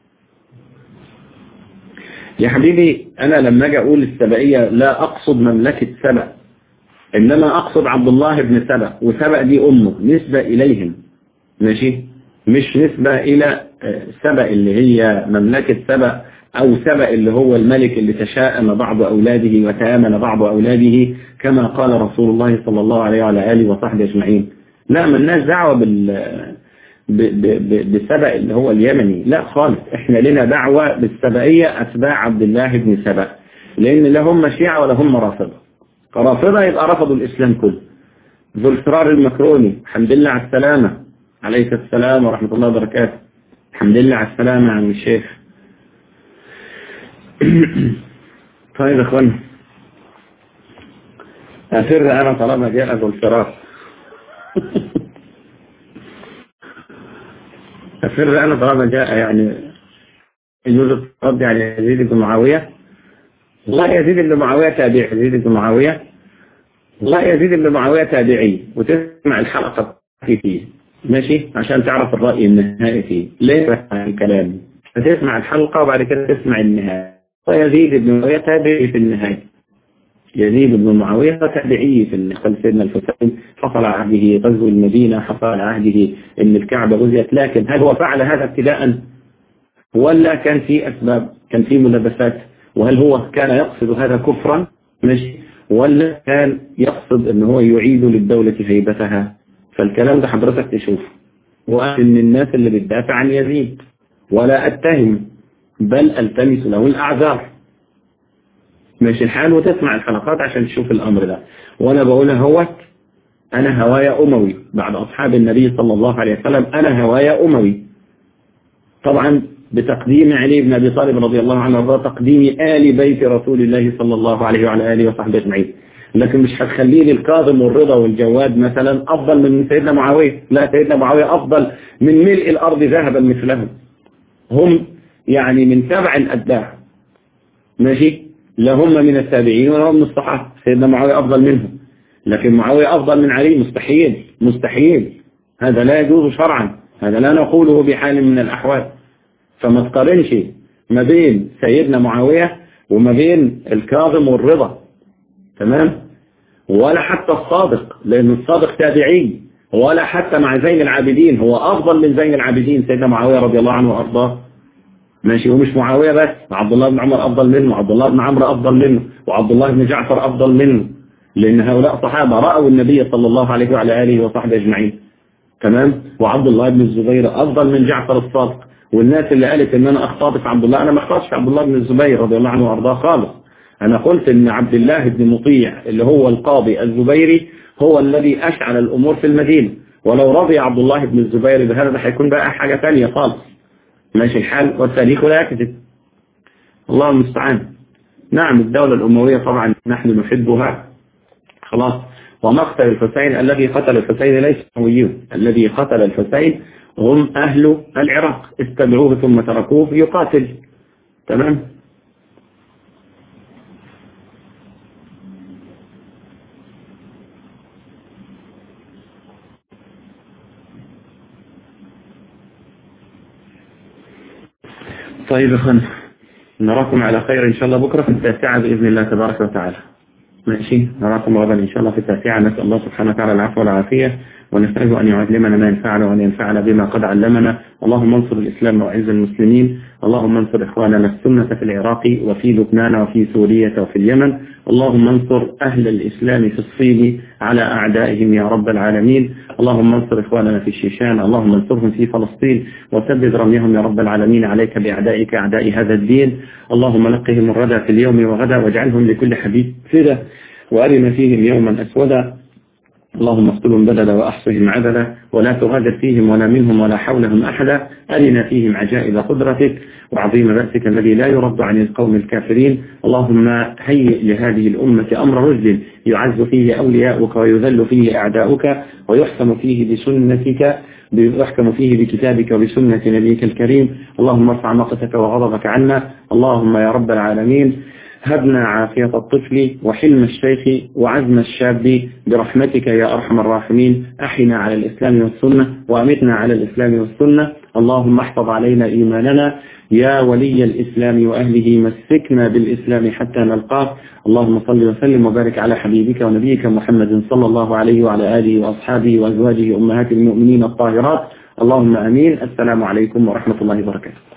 يا حبيبي أنا لما أجي أقول السبعية لا أقصد مملكة سبأ إنما أقصد عبد الله بن سبأ وسبأ دي أمه نسبة إليهم ماشي مش نسبة إلى سبأ اللي هي مملكة سبأ أو سبأ اللي هو الملك اللي تشاءم بعض أولاده وتآمن بعض أولاده كما قال رسول الله صلى الله عليه وعلى آله وصحبه أجمعين لا ملناش دعوة بال بالسبأ اللي هو اليمني لا خالص احنا لنا دعوة بالسبائية أتباع عبد الله بن سبأ لأن لا هم شيعة ولا هم رافضة رافضة يبقى رفضوا الإسلام كله ذو الفرار المكروني الحمد لله على السلامة عليك السلام ورحمة الله وبركاته الحمد لله على السلامة يا عم الشيخ طيب يا اخوانا أفر أنا طالما جاء ذو الفرار أفر أنا طالما جاء يعني يجوز الرد على يزيد بن معاوية والله يزيد بن معاوية تابعي يزيد بن معاوية والله يزيد بن معاوية تابعي وتسمع الحلقة فيه ماشي عشان تعرف الرأي النهائي فيه ليه الكلام فتسمع الحلقة وبعد كده تسمع النهاية ويزيد بن معاوية تابعي في النهاية يزيد بن معاوية تابعي في النقل سيدنا الحسين حصل عهده غزو المدينة حصل عهده ان الكعبة غزيت لكن هل هو فعل هذا ابتداء ولا كان في أسباب كان في ملبسات وهل هو كان يقصد هذا كفرا ماشي ولا كان يقصد ان هو يعيد للدولة هيبتها فالكلام ده حضرتك تشوفه وأنا من الناس اللي بتدافع عن يزيد ولا أتهم بل ألتمس له الأعذار ماشي الحال وتسمع الحلقات عشان تشوف الأمر ده وأنا بقولها هو أنا هوايا أموي بعد أصحاب النبي صلى الله عليه وسلم أنا هوايا أموي طبعا بتقديم علي بن أبي طالب رضي الله عنه وارضاه تقديم آل بيت رسول الله صلى الله عليه وعلى آله وصحبه أجمعين لكن مش هتخليه لي الكاظم والرضا والجواد مثلا أفضل من سيدنا معاوية لا سيدنا معاوية أفضل من ملء الأرض ذهبا مثلهم هم يعني من تبع الأتباع ماشي لا هم من التابعين ولا هم من الصحابة سيدنا معاوية أفضل منهم لكن معاوية أفضل من علي مستحيل مستحيل هذا لا يجوز شرعا هذا لا نقوله بحال من الأحوال فما تقارنش ما بين سيدنا معاوية وما بين الكاظم والرضا تمام ولا حتى الصادق لأن الصادق تابعي ولا حتى مع زين العابدين هو أفضل من زين العابدين سيدنا معاوية رضي الله عنه وأرضاه ماشي ومش معاوية بس عبد الله بن عمر أفضل منه وعبد الله بن عمرو أفضل منه وعبد الله بن جعفر أفضل منه لأن هؤلاء صحابة رأوا النبي صلى الله عليه وعلى آله وصحبه أجمعين تمام وعبد الله بن الزبير أفضل من جعفر الصادق والناس اللي قالت ان انا اخطأت في عبد الله انا ما اخطأتش في عبد الله بن الزبير رضي الله عنه وارضاه خالص انا قلت ان عبد الله بن مطيع اللي هو القاضي الزبيري هو الذي اشعل الامور في المدينة ولو رضي عبد الله بن الزبير بهذا ده هيكون بقى حاجة ثانية خالص ماشي الحال والتاريخ لا يكذب الله المستعان نعم الدولة الأموية طبعا نحن نحبها خلاص ومقتل الحسين الذي قتل الحسين ليس أمويون الذي قتل الحسين هم أهل العراق استدعوه ثم تركوه يقاتل تمام طيب يا اخوان نراكم على خير ان شاء الله بكرة في التاسعة بإذن الله تبارك وتعالى ماشي نراكم غدا ان شاء الله في التاسعة نسأل الله سبحانه وتعالى العفو والعافية ونسأله أن يعلمنا ما ينفعنا وأن ينفعنا بما قد علمنا اللهم انصر الإسلام وأعز المسلمين اللهم انصر إخواننا السنة في العراق وفي لبنان وفي سوريا وفي اليمن اللهم انصر أهل الإسلام في الصين على أعدائهم يا رب العالمين اللهم انصر إخواننا في الشيشان اللهم انصرهم في فلسطين وسدد رميهم يا رب العالمين عليك بأعدائك أعداء هذا الدين اللهم لقهم الردى في اليوم وغدا واجعلهم لكل حبيب فدا وأرنا فيهم يوما أسودا اللهم اقتلهم بددا وأحصهم عددا ولا تغادر فيهم ولا منهم ولا حولهم أحدا أرنا فيهم عجائب قدرتك وعظيم بأسك الذي لا يرد عن القوم الكافرين اللهم هيئ لهذه الأمة أمر رشد يعز فيه أولياؤك ويذل فيه أعداؤك ويحكم فيه بسنتك يحكم فيه بكتابك وبسنة نبيك الكريم اللهم ارفع مقتك وغضبك عنا اللهم يا رب العالمين هبنا عافية الطفل وحلم الشيخ وعزم الشاب برحمتك يا أرحم الراحمين أحنا على الإسلام والسنة وأمتنا على الإسلام والسنة اللهم احفظ علينا إيماننا يا ولي الإسلام وأهله مسكنا بالإسلام حتى نلقاه اللهم صل وسلم وبارك على حبيبك ونبيك محمد صلى الله عليه وعلى آله وأصحابه وأزواجه أمهات المؤمنين الطاهرات اللهم أمين السلام عليكم ورحمة الله وبركاته